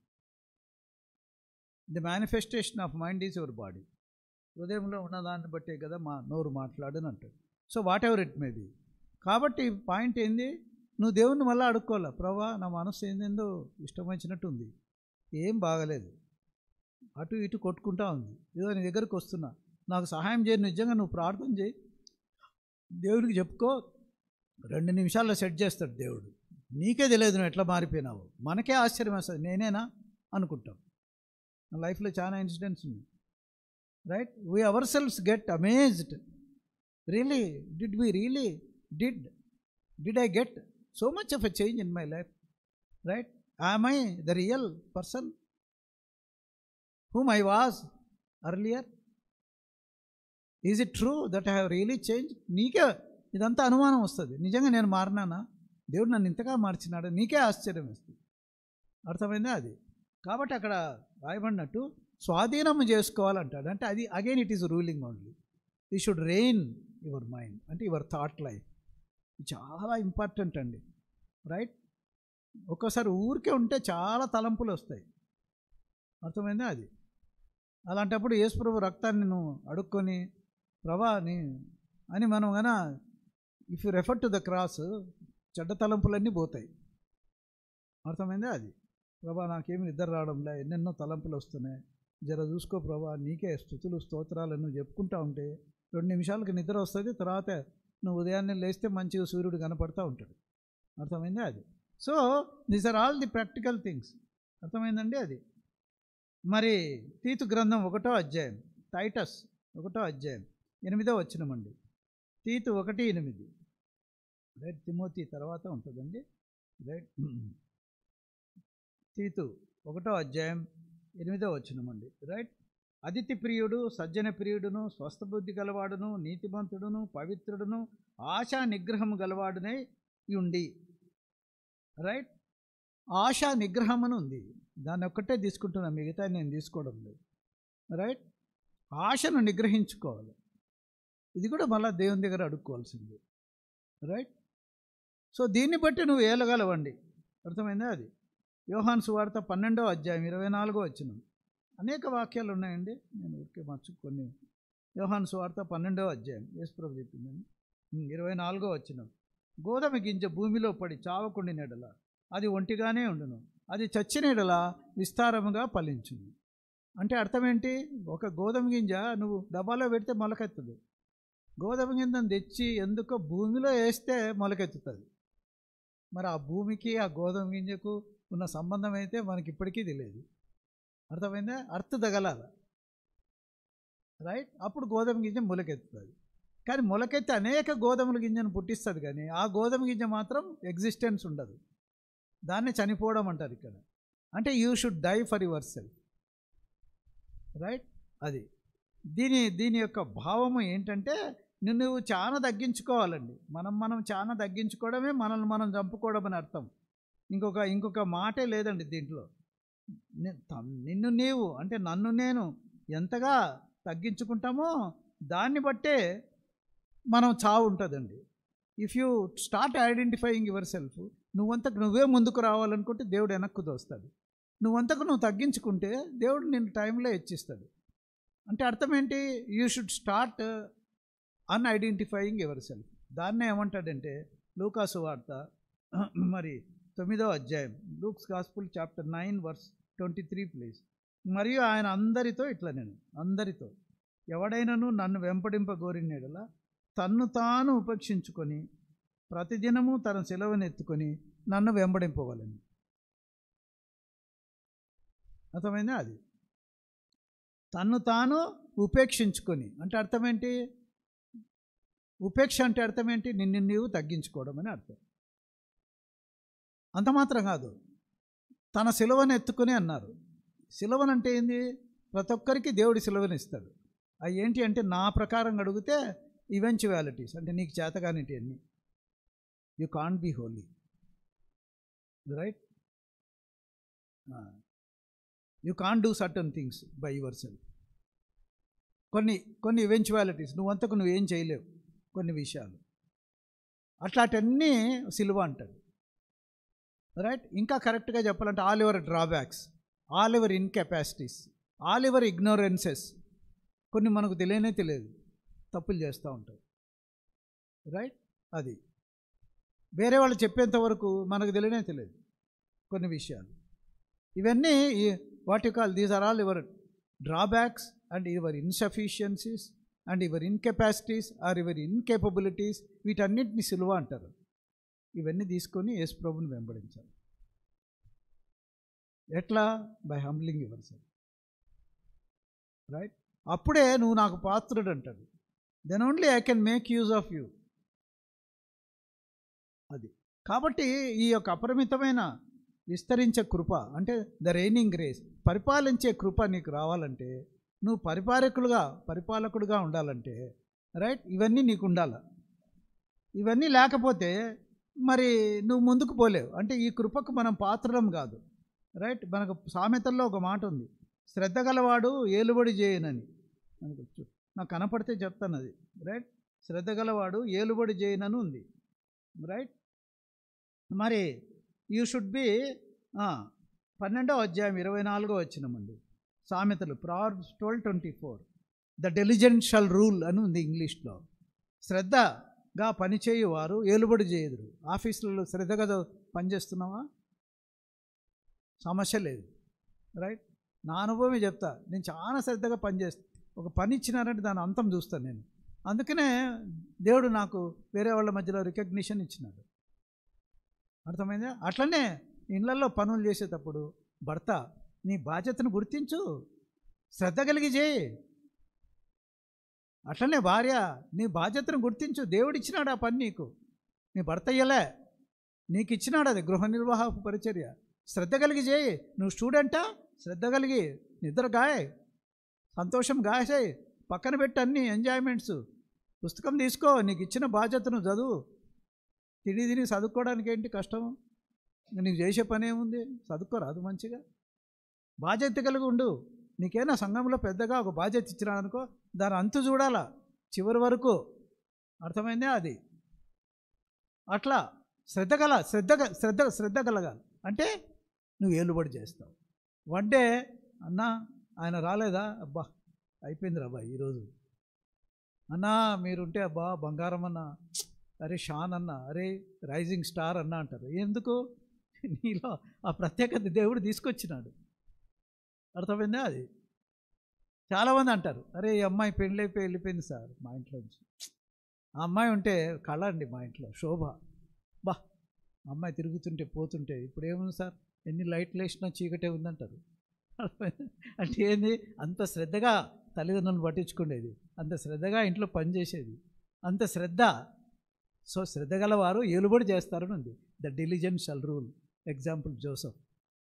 the manifestation of mind is your body హృదయంలో ఉన్నదాన్ని బట్టే కదా మా నోరు మాట్లాడని అంటాడు so whatever it may be కాబట్టి పాయింట్ ఏంది నువ్వు దేవుణ్ణి మళ్ళీ అడుక్కోవాలా ప్రభా నా మనసు ఏందేందో ఇష్టం వచ్చినట్టు ఉంది ఏం బాగలేదు అటు ఇటు కొట్టుకుంటా ఉంది ఏదో నీ దగ్గరకు వస్తున్నా నాకు సహాయం చేయి నిజంగా నువ్వు ప్రార్థన చేయి దేవుడికి చెప్పుకో రెండు నిమిషాల్లో సెట్ చేస్తాడు దేవుడు నీకే తెలియదు నువ్వు ఎట్లా మారిపోయినావు మనకే ఆశ్చర్యం వేస్తుంది నేనేనా అనుకుంటాం నా లైఫ్లో చాలా ఇన్సిడెంట్స్ ఉన్నాయి right we our selfs get amazed really did we really did did I get so much of a change in my life right I'm I the real person whom I was earlier? Is it true that I have really change నీకే ఇదంతా అనుమానం వస్తుంది నిజంగా నేను మారినానా దేవుడు నన్ను ఇంతగా మార్చినాడు నీకే ఆశ్చర్యం వేస్తుంది అర్థమైందా అది కాబట్టి అక్కడ రాయబడినట్టు స్వాధీనం చేసుకోవాలంటాడు అంటే అది again it is ruling only you should rain your mind అంటే యువర్ థాట్ లైఫ్ చాలా ఇంపార్టెంట్ అండి రైట్ ఒక్కోసారి ఊరికే ఉంటే చాలా తలంపులు వస్తాయి అర్థమైందా అది అలాంటప్పుడు యేసుప్రభు రక్తాన్ని నువ్వు అడుక్కొని ప్రభా నీ అని మనం గన if you refer to the cross చెడ్డ తలంపులన్నీ పోతాయి అర్థమైందా అది ప్రభా నాకేమి నిద్ర రావడంలే ఎన్నెన్నో తలంపులు వస్తున్నాయి జర చూసుకో ప్రభా నీకే స్థుతులు స్తోత్రాలు నువ్వు చెప్పుకుంటా ఉంటే రెండు నిమిషాలకి నిద్ర వస్తుంది తర్వాత నువ్వు ఉదయాన్నే లేస్తే మంచిగా సూర్యుడు కనపడతా ఉంటాడు అర్థమైందా అది so these are all the practical things అర్థమైందండి అది మరి తీతు గ్రంథం ఒకటో అధ్యాయం టైటస్ ఒకటో అధ్యాయం ఎనిమిదో వచ్చినమండి తీతు ఒకటి ఎనిమిది రైట్ తిమోతి తర్వాత ఉంటుందండి రైట్ తీతు ఒకటో అధ్యాయం ఎనిమిదో వచ్చినమండి రైట్ అతిథి ప్రియుడు సజ్జన ప్రియుడును స్వస్థబుద్ధి గలవాడును నీతిమంతుడును పవిత్రుడును ఆశా నిగ్రహము గలవాడునై ఉండి రైట్ ఆశా నిగ్రహం అని ఉంది దాన్ని ఒక్కటే తీసుకుంటున్నా మిగతా నేను తీసుకోవడం లేదు రైట్ ఆశను నిగ్రహించుకోవాలి ఇది కూడా మళ్ళీ దేవుని దగ్గర అడుక్కోవాల్సింది రైట్ సో దీన్ని బట్టి నువ్వు ఏలగలవండి అర్థమైందా అది యోహాన్ సువార్త పన్నెండో అధ్యాయం ఇరవై నాలుగో వచ్చిన అనేక వాక్యాలు ఉన్నాయండి నేను ఊరికే మర్చి కొన్ని యోహాన్ సువార్త పన్నెండో అధ్యాయం యేసుప్రభు చెప్పిందండి ఉమ్, ఇరవై నాలుగో వచ్చిన గోధుమ గింజ భూమిలో పడి చావకుండి నెడల అది ఒంటిగానే ఉండును అది చచ్చిన ఎడల విస్తారముగా ఫలించును అంటే అర్థం ఏంటి ఒక గోధుమ గింజ నువ్వు డబ్బాలో పెడితే మొలకెత్తదు గోధుమ గింజను తెచ్చి ఎందుకో భూమిలో వేస్తే మొలకెత్తుతుంది మరి ఆ భూమికి ఆ గోధుమ గింజకు ఉన్న సంబంధం అయితే మనకి ఇప్పటికీ తెలియదు అర్థమైందా అర్థ తగలాల రైట్ అప్పుడు గోధుమ గింజ మొలకెత్తుతుంది కానీ మొలకెత్తి అనేక గోధుమల గింజను పుట్టిస్తుంది కానీ ఆ గోధుమ గింజ మాత్రం ఎగ్జిస్టెన్స్ ఉండదు దాన్ని చనిపోవడం అంటారు ఇక్కడ అంటే you should die for your self right అది దీని దీని యొక్క భావము ఏంటంటే నిన్ను నువ్వు చాలా తగ్గించుకోవాలండి మనం మనం చాలా తగ్గించుకోవడమే మనల్ని మనం చంపుకోవడం అని అర్థం ఇంకొక ఇంకొక మాటే లేదండి దీంట్లో ని- త- నిన్ను నీవు అంటే నన్ను నేను ఎంతగా తగ్గించుకుంటామో దాన్ని బట్టే మనం చావు ఉంటుందండి if you start identifying your self నువ్వంతకు నువ్వే ముందుకు రావాలనుకుంటే దేవుడు వెనక్కు దోస్తాడు నువ్వంతకు నువ్వు తగ్గించుకుంటే దేవుడు నిన్ను టైంలో హెచ్చిస్తాడు అంటే అర్థం ఏంటి you should start unidentifying your self దాన్నే ఏమంటాడంటే లూకాసు వార్త మరి తొమ్మిదో అధ్యాయం Luke's gospel chapter nine verse twenty three please మరియు ఆయన అందరితో ఇట్లా నేను అందరితో ఎవడైనాను నన్ను వెంపడింపగోరినేడలా తన్ను తాను ఉపేక్షించుకొని ప్రతిదినము తన సెలవును ఎత్తుకొని నన్ను వెంబడింపవలని అర్థమైందా అది తన్ను తాను ఉపేక్షించుకొని అంటే అర్థం ఏంటి ఉపేక్ష అంటే అర్థం ఏంటి నిన్ను నీవు తగ్గించుకోవడం అని అర్థం అంత మాత్రం కాదు తన సిలువను ఎత్తుకుని అన్నారు సిలువను అంటే ఏంది ప్రతి ఒక్కరికి దేవుడి సిలువను ఇస్తాడు అవి ఏంటి అంటే నా ప్రకారం అడిగితే ఈవెంచువాలిటీస్ అంటే నీకు చేతగానిటి అన్ని you can be holy right you can do certain things by your self కొన్ని కొన్ని ఈవెంచువాలిటీస్ నువ్వంతకు నువ్వేం చేయలేవు కొన్ని విషయాలు అట్లాంటివన్నీ సిలువ అంటాడు రైట్ ఇంకా కరెక్ట్గా చెప్పాలంటే all your drawbacks all your incapacities all your ignorances కొన్ని మనకు తెలియనే తెలియదు తప్పులు చేస్తూ ఉంటాయి రైట్ అది వేరే వాళ్ళు చెప్పేంత వరకు మనకు తెలియనే తెలియదు కొన్ని విషయాలు ఇవన్నీ what you call these are all your drawbacks and your insufficiencies and your incapacities or your incapabilities వీటన్నిటిని సులువ అంటారు ఇవన్నీ తీసుకొని యేసు ప్రభుని వెంబడించాలి ఎట్లా by humbling your self right అప్పుడే నువ్వు నాకు పాత్రుడు అంటాడు then only I can make use of you అది కాబట్టి ఈ యొక్క అపరిమితమైన విస్తరించే కృప అంటే ద రైనింగ్ గ్రేస్ పరిపాలించే కృప నీకు రావాలంటే నువ్వు పరిపాలకులుగా పరిపాలకుడుగా ఉండాలంటే రైట్ ఇవన్నీ నీకు ఉండాలి ఇవన్నీ లేకపోతే మరి నువ్వు ముందుకు పోలేవు అంటే ఈ కృపకు మనం పాత్రలం కాదు రైట్ మనకు సామెతల్లో ఒక మాట ఉంది శ్రద్ధ గలవాడు ఏలుబడి చేయనని మనకు చూ- నాకు కనపడితే చెప్తాను అది రైట్ శ్రద్ధ గలవాడు ఏలుబడి చేయనని ఉంది రైట్ మరి యూ షుడ్ బి పన్నెండో అధ్యాయం ఇరవై నాలుగో వచ్చినామండి సామెతలు proverbs twelve twenty four the diligent shall rule అని ఉంది ఇంగ్లీష్లో శ్రద్ధగా పనిచేయువారు ఏలుబడి చేయదురు ఆఫీసులలో శ్రద్ధగా చ- పనిచేస్తున్నావా సమస్య లేదు రైట్ నా అనుభవమే చెప్తా నేను చాలా శ్రద్ధగా పనిచేస్తా ఒక పని ఇచ్చినారంటే దాని అంతం చూస్తాను నేను అందుకనే దేవుడు నాకు వేరే వాళ్ళ మధ్యలో రికగ్నిషన్ ఇచ్చినాడు అర్థమైందా అట్లనే ఇళ్లలో పనులు చేసేటప్పుడు భర్త నీ బాధ్యతను గుర్తించు శ్రద్ధ కలిగి చేయి అట్లనే భార్య నీ బాధ్యతను గుర్తించు దేవుడు ఇచ్చినాడు ఆ పని నీకు నీ భర్త ఇయ్యలే నీకు ఇచ్చినాడు అది గృహ నిర్వాహ పరిచర్య శ్రద్ధ కలిగి చేయి నువ్వు స్టూడెంటా శ్రద్ధ కలిగి నిద్ర గాయ సంతోషం గాయసాయి పక్కన పెట్టి అన్ని ఎంజాయ్మెంట్స్ పుస్తకం తీసుకో నీకు ఇచ్చిన బాధ్యతను చదువు తిని తిని చదువుకోవడానికి ఏంటి కష్టం ఇంక నీకు చేసే పని ఏముంది చదువుకోరాదు మంచిగా బాధ్యత కలిగి ఉండు నీకేనా సంఘంలో పెద్దగా ఒక బాధ్యత ఇచ్చినాడు అనుకో దాని అంతు చూడాలా చివరి వరకు అర్థమైందే అది అట్లా శ్రద్ధ గల శ్రద్ధ గ- శ్రద్ధ శ్రద్ధ కలగాలి అంటే నువ్వు ఏలుబడి చేస్తావు వన్ డే అన్నా ఆయన రాలేదా అబ్బా అయిపోయింది రాబాయ్ ఈరోజు అన్నా మీరుంటే అబ్బా బంగారం అన్న అరే షాన్ అన్న అరే రైజింగ్ స్టార్ అన్న అంటారు ఎందుకు నీలో ఆ ప్రత్యేకత దేవుడు తీసుకొచ్చినాడు అర్థమైందా అది చాలామంది అంటారు అరే ఈ అమ్మాయి పెళ్ళి అయిపోయి వెళ్ళిపోయింది సార్ మా ఇంట్లోంచి ఆ అమ్మాయి ఉంటే కళ అండి మా ఇంట్లో శోభ బా ఆ అమ్మాయి తిరుగుతుంటే పోతుంటే ఇప్పుడు ఏముంది సార్ ఎన్ని లైట్లు వేసినా చీకటే ఉందంటారు అంటే ఏంది అంత శ్రద్ధగా తల్లిదండ్రులను పట్టించుకునేది అంత శ్రద్ధగా ఇంట్లో పనిచేసేది అంత శ్రద్ధ సో శ్రద్ధ గలవారు ఏలుబడి చేస్తారని ఉంది the diligence shall rule example Joseph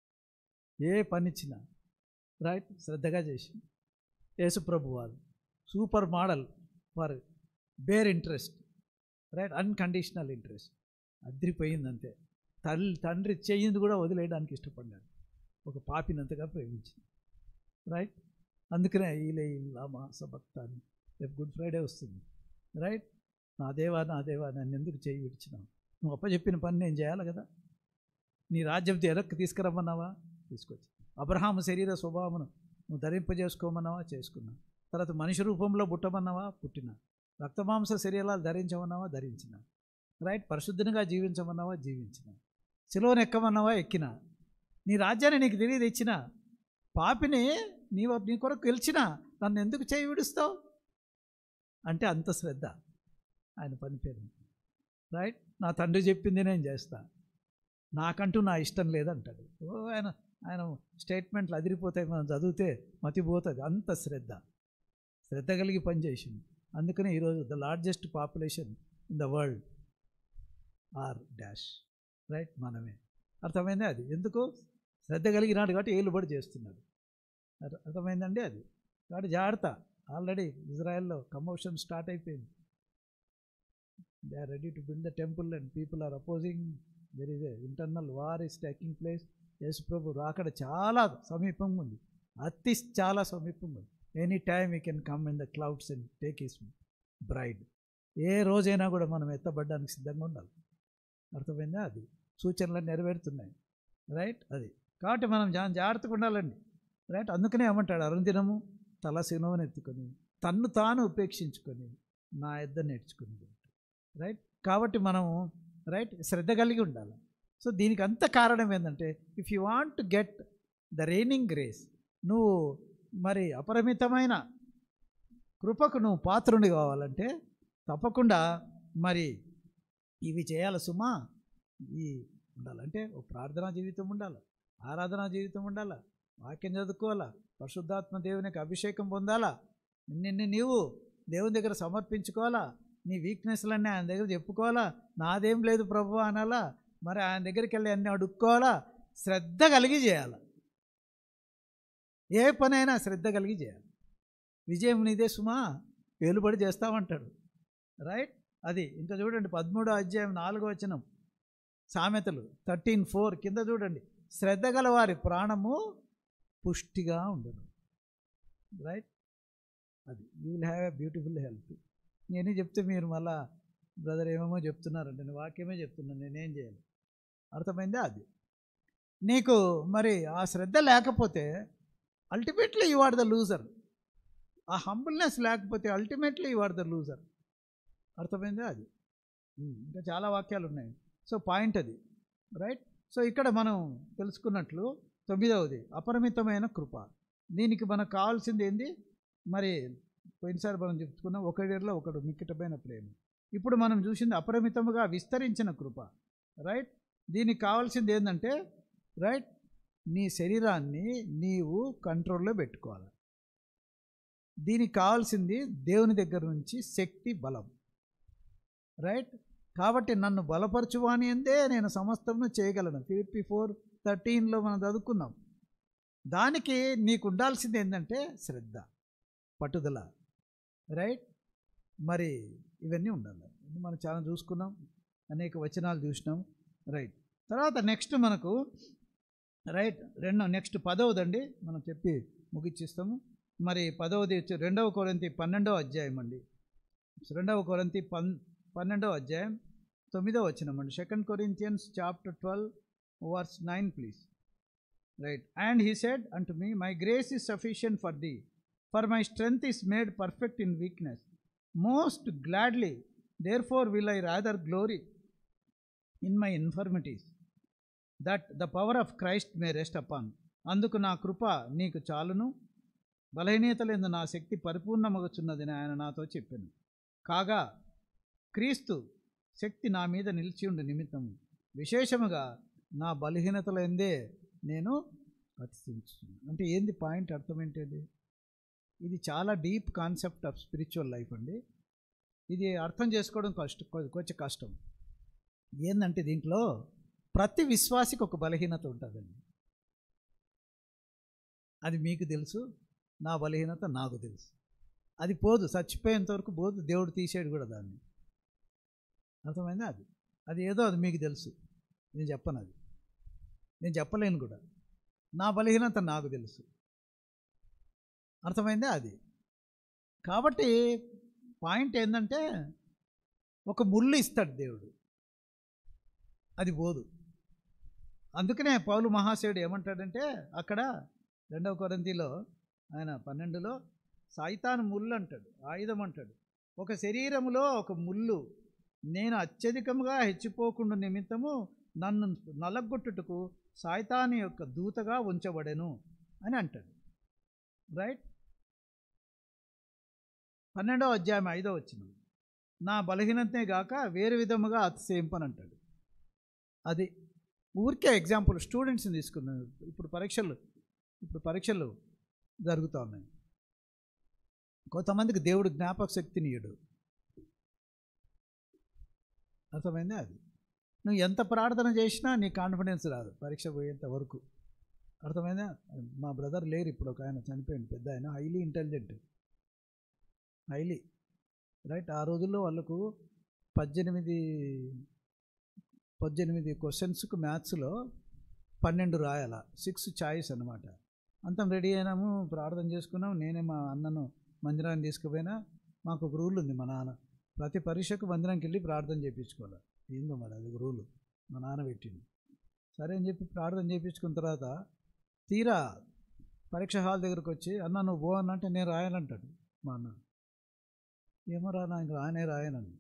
ఏ పని ఇచ్చినా రైట్ శ్రద్ధగా చేసి యేసుప్రభు వారు super model for bare interest right unconditional interest అద్రిపోయింది అంతే తల్లి తండ్రి చెయ్యింది కూడా వదిలేయడానికి ఇష్టపడ్డాడు ఒక పాపినంతగా ప్రేమించింది రైట్ అందుకనే ఈలే ఇలా మాసభక్త అని రేపు గుడ్ ఫ్రైడే వస్తుంది రైట్ నా దేవా నా దేవా నన్ను ఎందుకు చేయి విడిచినావు నువ్వు అప్పచెప్పిన పని నేను చేయాలి కదా నీ రాజ్యం వెనక్కి తీసుకురమ్మన్నావా తీసుకొచ్చి అబ్రహాము శరీర స్వభావమును నువ్వు ధరింపజేసుకోమన్నావా చేసుకున్నా తర్వాత మనిషి రూపంలో పుట్టమన్నావా పుట్టినా రక్తమాంస శరీరాలు ధరించమన్నావా ధరించిన రైట్ పరిశుద్ధంగా జీవించమన్నావా జీవించిన శిలోని ఎక్కమన్నావా ఎక్కిన నీ రాజ్యాన్ని నీకు తెలియదు ఇచ్చిన పాపిని నీ వ- నీ కొరకు గెలిచిన నన్ను ఎందుకు చేయి విడుస్తావు అంటే అంత శ్రద్ధ ఆయన పని పేరు రైట్ నా తండ్రి చెప్పింది నేను చేస్తా నాకంటూ నా ఇష్టం లేదంటాడు ఓ ఆయన ఆయన స్టేట్మెంట్లు అదిరిపోతాయి మనం చదివితే మతిపోతుంది అంత శ్రద్ధ శ్రద్ధ కలిగి పనిచేసింది అందుకనే ఈరోజు the largest population in the world are dash right మనమే అర్థమైంది అది ఎందుకు శ్రద్ధ కలిగినాడు కాబట్టి ఏలుబడి చేస్తున్నాడు అర్థ- అర్థమైందండి అది కాబట్టి జాగ్రత్త ఆల్రెడీ ఇజ్రాయెల్లో కమోషన్ స్టార్ట్ అయిపోయింది they are ready to build the temple and people are opposing there is a internal war is taking place Yesu ప్రభు రాకడ చాలా సమీపంగా ఉంది అతి చాలా సమీపంగా ఉంది any time you can come in the clouds and take his bride ఏ రోజైనా కూడా మనం ఎత్తబడడానికి సిద్ధంగా ఉండాలి అర్థమైందా అది సూచనలు నెరవేరుతున్నాయి రైట్ అది కాబట్టి మనం జా జాగ్రత్తగా ఉండాలండి రైట్ అందుకనే ఏమంటాడు అరుందినము తల సినువని ఎత్తుకొని తన్ను తాను ఉపేక్షించుకొని నా ఇద్దరు నేర్చుకుని రైట్ కాబట్టి మనము రైట్ శ్రద్ధ కలిగి ఉండాలి సో దీనికి అంత కారణం ఏంటంటే if you want to get the raining grace నువ్వు మరి అపరిమితమైన కృపకు నువ్వు పాత్రుని కావాలంటే తప్పకుండా మరి ఇవి చేయాలి సుమా ఈ ఉండాలంటే ఓ ప్రార్థనా జీవితం ఉండాలి ఆరాధనా జీవితం ఉండాలా వాక్యం చదువుకోవాలా పరిశుద్ధాత్మ దేవునికి అభిషేకం పొందాలా నిన్ను నీవు దేవుని దగ్గర సమర్పించుకోవాలా నీ వీక్నెస్లన్నీ ఆయన దగ్గర చెప్పుకోవాలా నాదేం లేదు ప్రభు అనాలా మరి ఆయన దగ్గరికి వెళ్ళి అన్నీ అడుక్కోవాలా శ్రద్ధ కలిగి చేయాలి ఏ పనైనా శ్రద్ధ కలిగి చేయాలి విజయం నీదే సుమా వేలుబడి చేస్తామంటాడు రైట్ అది ఇంకా చూడండి పదమూడో అధ్యాయం నాలుగో వచనం సామెతలు థర్టీన్ ఫోర్ కింద చూడండి శ్రద్ధ గల వారి ప్రాణము పుష్టిగా ఉండదు రైట్ అది you will have a beautiful health నేనే చెప్తే మీరు మళ్ళా బ్రదర్ ఏమేమో చెప్తున్నారంటే నేను వాక్యమే చెప్తున్నాను నేనేం చేయాలి అర్థమైందా అది నీకు మరి ఆ శ్రద్ధ లేకపోతే ultimately you are the loser ఆ హంబుల్నెస్ లేకపోతే ultimately you are the loser అర్థమైందా అది ఉమ్, ఇంకా చాలా వాక్యాలు ఉన్నాయి సో పాయింట్ అది రైట్ సో ఇక్కడ మనం తెలుసుకున్నట్లు తొమ్మిదవది అపరిమితమైన కృప దీనికి మనకు కావాల్సింది ఏంది మరి పోయినసారి మనం చెప్పుకున్నాం ఒకడిలో ఒకడు మిక్కటమైన ప్రేమ ఇప్పుడు మనం చూసింది అపరిమితముగా విస్తరించిన కృప రైట్ దీనికి కావాల్సింది ఏంటంటే రైట్ నీ శరీరాన్ని నీవు కంట్రోల్లో పెట్టుకోవాలి దీనికి కావాల్సింది దేవుని దగ్గర నుంచి శక్తి బలం రైట్ కాబట్టి నన్ను బలపరచువాని అందే నేను సమస్తము చేయగలను ఫిఫ్టీ ఫోర్ థర్టీన్లో మనం చదువుకున్నాం దానికి నీకు ఉండాల్సింది ఏంటంటే శ్రద్ధ పట్టుదల రైట్ మరి ఇవన్నీ ఉండాలి ఇది మనం చాలా చూసుకున్నాం అనేక వచనాలు చూసినాం రైట్ తర్వాత నెక్స్ట్ మనకు రైట్ రెండో నెక్స్ట్ పదవదండి మనం చెప్పి ముగిచ్చిస్తాము మరి పదవది వచ్చి రెండవ కొరంతి పన్నెండవ అధ్యాయం అండి రెండవ కొరంతి పన్ పన్నెండవ అధ్యాయం తొమ్మిదవ వచ్చినమండి second Corinthians chapter twelve verse nine please right and he said unto me my grace is sufficient for the for my strength is made perfect in weakness most gladly therefore will I rather glory in my infirmities that the power of Christ may rest upon అందుకు నా కృప నీకు చాలును బలహీనతలందు నా శక్తి పరిపూర్ణమగుచున్నదని ఆయన నాతో చెప్పాను కాగా క్రీస్తు శక్తి నా మీద నిలిచి ఉండి నిమిత్తము విశేషముగా నా బలహీనతలందే నేను అతిశించుతున్నాను అంటే ఏంది పాయింట్ అర్థం ఏంటది ఇది చాలా deep concept of spiritual life అండి ఇది అర్థం చేసుకోవడం కష్టం కొంచెం కష్టం ఏంటంటే దీంట్లో ప్రతి విశ్వాసికి ఒక బలహీనత ఉంటుందండి అది మీకు తెలుసు నా బలహీనత నాకు తెలుసు అది పోదు చచ్చిపోయేంత వరకు పోదు దేవుడు తీసేడు కూడా దాన్ని అర్థమైందా అది అది ఏదో అది మీకు తెలుసు నేను చెప్పను అది నేను చెప్పలేను కూడా నా బలహీనత నాకు తెలుసు అర్థమైందా అది కాబట్టి పాయింట్ ఏంటంటే ఒక ముళ్ళు ఇస్తాడు దేవుడు అది పోదు అందుకనే పౌలు మహాశయుడు ఏమంటాడంటే అక్కడ రెండవ కొరంతిలో ఆయన పన్నెండులో సాయితాను ముళ్ళు అంటాడు ఆయుధం అంటాడు ఒక శరీరములో ఒక ముళ్ళు నేను అత్యధికంగా హెచ్చిపోకుండా నిమిత్తము నన్ను నలగొట్టుటకు సాయితాని యొక్క దూతగా ఉంచబడెను అని అంటాడు రైట్ పన్నెండవ అధ్యాయం ఐదో వచ్చిన నా బలహీనతే గాక వేరు విధముగా అతిశయింపని అంటాడు అది ఊరికే ఎగ్జాంపుల్ స్టూడెంట్స్ని తీసుకున్నాను ఇప్పుడు పరీక్షలు ఇప్పుడు పరీక్షలు జరుగుతూ ఉన్నాయి కొంతమందికి దేవుడు జ్ఞాపక శక్తిని ఇయ్యడు అర్థమైందా అది నువ్వు ఎంత ప్రార్థన చేసినా నీ కాన్ఫిడెన్స్ రాదు పరీక్ష పోయేంత వరకు అర్థమైందా మా బ్రదర్ లేరు ఇప్పుడు ఒక ఆయన చనిపోయింది పెద్ద ఆయన హైలీ ఇంటెలిజెంట్ హైలీ రైట్ ఆ రోజుల్లో వాళ్ళకు పద్దెనిమిది పద్దెనిమిది క్వశ్చన్స్కు మ్యాథ్స్లో పన్నెండు రాయాల సిక్స్ ఛాయిస్ అనమాట అంతం రెడీ అయినాము ప్రార్థన చేసుకున్నాం నేనే మా అన్నను మందిరాన్ని తీసుకుపోయినా మాకు ఒక రూల్ ఉంది మా నాన్న ప్రతి పరీక్షకు మందిరానికి వెళ్ళి ప్రార్థన చేయించుకోవాలి ఏందో మరి అది ఒక రూలు మా నాన్న పెట్టింది సరే అని చెప్పి ప్రార్థన చేయించుకున్న తర్వాత తీరా పరీక్ష హాల్ దగ్గరకు వచ్చి అన్న నువ్వు పో అన్న అంటే నేను రాయాలంటాడు మా అన్న ఏమో రా నాకు రాయనే రాయనని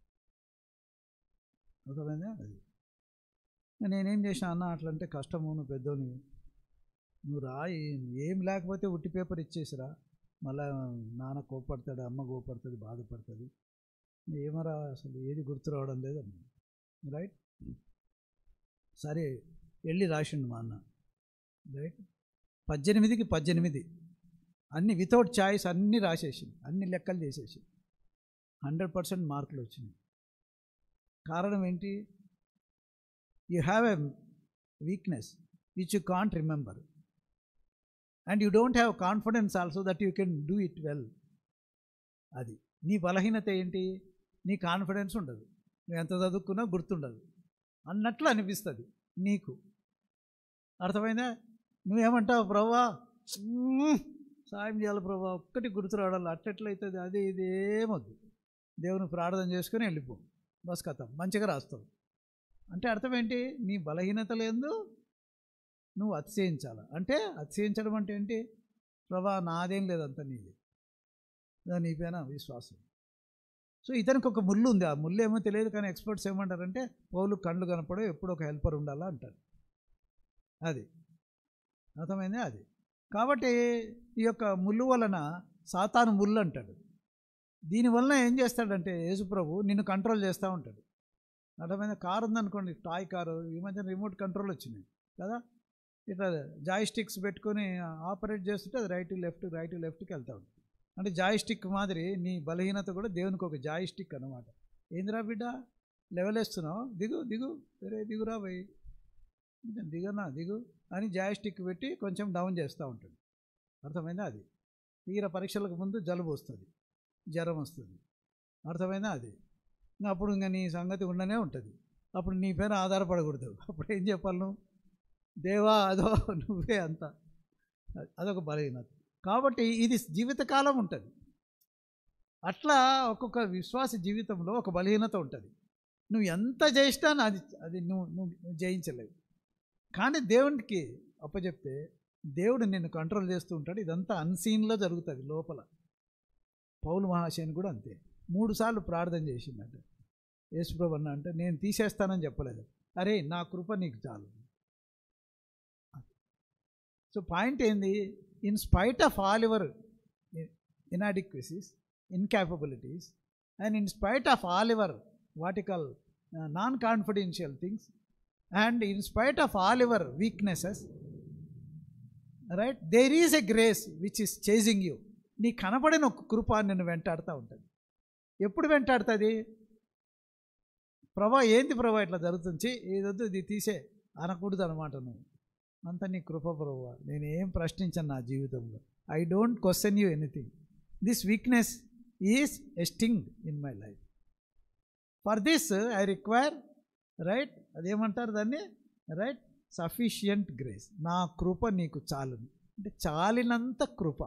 అర్థమైందా అది నేనేం చేసిన అన్న అట్లా అంటే కష్టము నువ్వు పెద్దోని నువ్వు రాయి ఏం లేకపోతే ఉట్టి పేపర్ ఇచ్చేసిరా మళ్ళా నాన్న కోపడతాడు అమ్మ కోపడుతుంది బాధపడుతుంది ఏమరా అసలు ఏది గుర్తు రావడం లేదన్న రైట్ సరే వెళ్ళి రాసిండు మా అన్న రైట్ పద్దెనిమిదికి పద్దెనిమిది అన్ని వితౌట్ చాయిస్ అన్నీ రాసేసింది అన్ని లెక్కలు చేసేసి హండ్రెడ్ పర్సెంట్ మార్కులు వచ్చినాయి కారణం ఏంటి you have a weakness which you can't remember and you don't have confidence also that you can do it well అది నీ బలహీనత ఏంటి నీ కాన్ఫిడెన్స్ ఉండదు నువ్వు ఎంత చదువుకున్నా గుర్తుండదు అన్నట్లు అనిపిస్తుంది నీకు అర్థమైందా నువ్వేమంటావు ప్రభా మ్మ్, సాయం చేయాలి ప్రభా ఒక్కటి గుర్తు రావడాలి అట్టెట్లయితుంది అది ఇది ఏమొద్దు దేవుని ప్రార్థన చేసుకుని వెళ్ళిపో బస్ కథం మంచిగా రాస్తావు అంటే అర్థం ఏంటి నీ బలహీనత లేదు నువ్వు అతిశయించాలి అంటే అతిశయించడం అంటే ఏంటి ప్రభా నాదేం లేదంత నీది ఇదా నీ పైన విశ్వాసం సో ఇతనికి ఒక ముళ్ళు ఉంది ఆ ముళ్ళు ఏమో తెలియదు కానీ ఎక్స్పర్ట్స్ ఏమంటారంటే పౌలు కళ్ళు కనపడే ఎప్పుడు ఒక హెల్పర్ ఉండాలా అంటారు అది అర్థమైంది అది కాబట్టి ఈ యొక్క ముళ్ళు వలన సాతాను ముళ్ళు అంటాడు దీనివల్ల ఏం చేస్తాడంటే యేసుప్రభు నిన్ను కంట్రోల్ చేస్తూ ఉంటాడు అర్థమైంది కారు ఉందనుకోండి టాయ్ కారు ఈ మధ్య రిమోట్ కంట్రోల్ వచ్చినాయి కదా ఇట్లా జాయ్ స్టిక్స్ పెట్టుకొని ఆపరేట్ చేస్తుంటే అది రైట్ లెఫ్ట్ రైట్ లెఫ్ట్కి వెళ్తా ఉంటుంది అంటే జాయ్ స్టిక్ మాదిరి నీ బలహీనత కూడా దేవునికి ఒక జాయ్ స్టిక్ అనమాట ఏందిరా బిడ్డ లెవెల్ వేస్తున్నావు దిగు దిగు సరే దిగురా పోయి నేను దిగనా దిగు అని జాయిస్టిక్ పెట్టి కొంచెం డౌన్ చేస్తూ ఉంటాడు అర్థమైందా అది తీర పరీక్షలకు ముందు జలుబు వస్తుంది జ్వరం వస్తుంది అర్థమైందా అది ఇంకా అప్పుడు ఇంకా నీ సంగతి ఉండనే ఉంటుంది అప్పుడు నీ పైన ఆధారపడకూడదు అప్పుడు ఏం చెప్పాలి నువ్వు దేవా అదో నువ్వే అంత అదొక బలహీనత కాబట్టి ఇది జీవితకాలం ఉంటుంది అట్లా ఒక్కొక్క విశ్వాస జీవితంలో ఒక బలహీనత ఉంటుంది నువ్వు ఎంత చేసినా అది అది నువ్వు నువ్వు నువ్వు జయించలేవు కానీ దేవునికి అప్పచెప్తే దేవుడు నిన్ను కంట్రోల్ చేస్తూ ఉంటాడు ఇదంతా అన్సీన్లో జరుగుతుంది లోపల పౌలు మహాశయని కూడా అంతే మూడు సార్లు ప్రార్థన చేసిందంట యేసుప్రభు అన్న అంటే నేను తీసేస్తానని చెప్పలేదు అరే నా కృప నీకు చాలు సో పాయింట్ ఏంది in spite of all your inadequacies incapabilities and in spite of all your vertical non confidential things and in spite of all your weaknesses right there is a grace which is chasing you నీ కనపడిన ఒక కృప నిన్ను వెంటాడుతూ ఉంటుంది ఎప్పుడు వెంటాడుతుంది ప్రభా ఏంది ప్రభా ఇట్లా జరుగుతుంది ఏదొద్దు ఇది తీసే అనకూడదు అనమాట నువ్వు అంత నీ కృప ప్రభా నేను ఏం ప్రశ్నించాను నా జీవితంలో I don't question you anything this weakness is existing in my life for this I require right అదేమంటారు దాన్ని రైట్ సఫిషియంట్ గ్రేస్ నా కృప నీకు చాలును అంటే చాలినంత కృప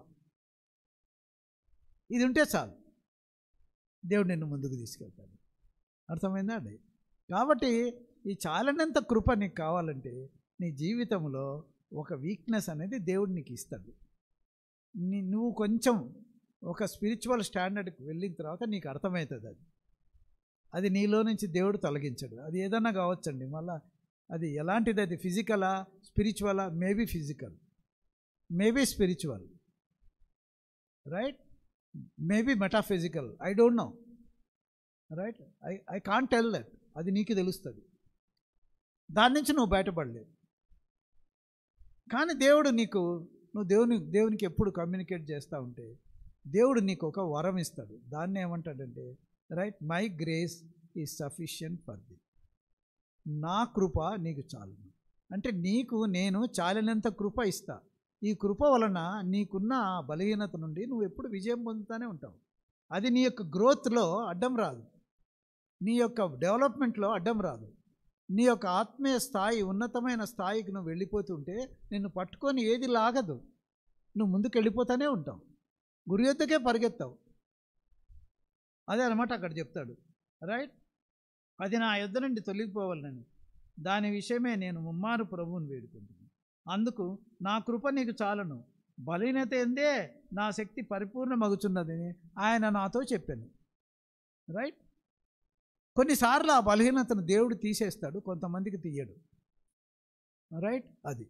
ఇది ఉంటే చాలు దేవుడు నిన్ను ముందుకు తీసుకెళ్తాడు అర్థమైందా అండి కాబట్టి ఈ చాలినంత కృప నీకు కావాలంటే నీ జీవితంలో ఒక వీక్నెస్ అనేది దేవుడు నీకు ఇస్తాడు నీ నువ్వు కొంచెం ఒక స్పిరిచువల్ స్టాండర్డ్కి వెళ్ళిన తర్వాత నీకు అర్థమవుతుంది అది అది నీలో నుంచి దేవుడు తొలగించడు అది ఏదన్నా కావచ్చండి మళ్ళా అది ఎలాంటిది అది ఫిజికలా స్పిరిచువలా maybe physical maybe spiritual right maybe metaphysical I don't know right I I can't tell that అది నీకు తెలుస్తుంది దాని నుంచి నువ్వు బయటపడలేవు కానీ దేవుడు నీకు నువ్వు దేవుని దేవునికి ఎప్పుడు కమ్యూనికేట్ చేస్తూ ఉంటే దేవుడు నీకు ఒక వరం ఇస్తాడు దాన్ని ఏమంటాడంటే right my grace is sufficient for the నా కృప నీకు చాలు అంటే నీకు నేను చాలినంత కృప ఇస్తా ఈ కృప వలన నీకున్న ఆ బలహీనత నుండి నువ్వు ఎప్పుడు విజయం పొందుతూనే ఉంటావు అది నీ యొక్క గ్రోత్లో అడ్డం రాదు నీ యొక్క డెవలప్మెంట్లో అడ్డం రాదు నీ యొక్క ఆత్మీయ స్థాయి ఉన్నతమైన స్థాయికి నువ్వు వెళ్ళిపోతుంటే నిన్ను పట్టుకొని ఏది లాగదు నువ్వు ముందుకు వెళ్ళిపోతూనే ఉంటావు గురి యొద్దకే పరిగెత్తావు అదే అనమాట అక్కడ చెప్తాడు రైట్ అది నా యుద్ధ నుండి తొలగిపోవాలని దాని విషయమే నేను ముమ్మారు ప్రభువుని వేడుకుంటున్నాను అందుకు నా కృప నీకు చాలను బలీనత ఎందే నా శక్తి పరిపూర్ణమగుచున్నదని ఆయన నాతో చెప్పాను రైట్ కొన్నిసార్లు ఆ బలహీనతను దేవుడు తీసేస్తాడు కొంతమందికి తీయడు రైట్ అది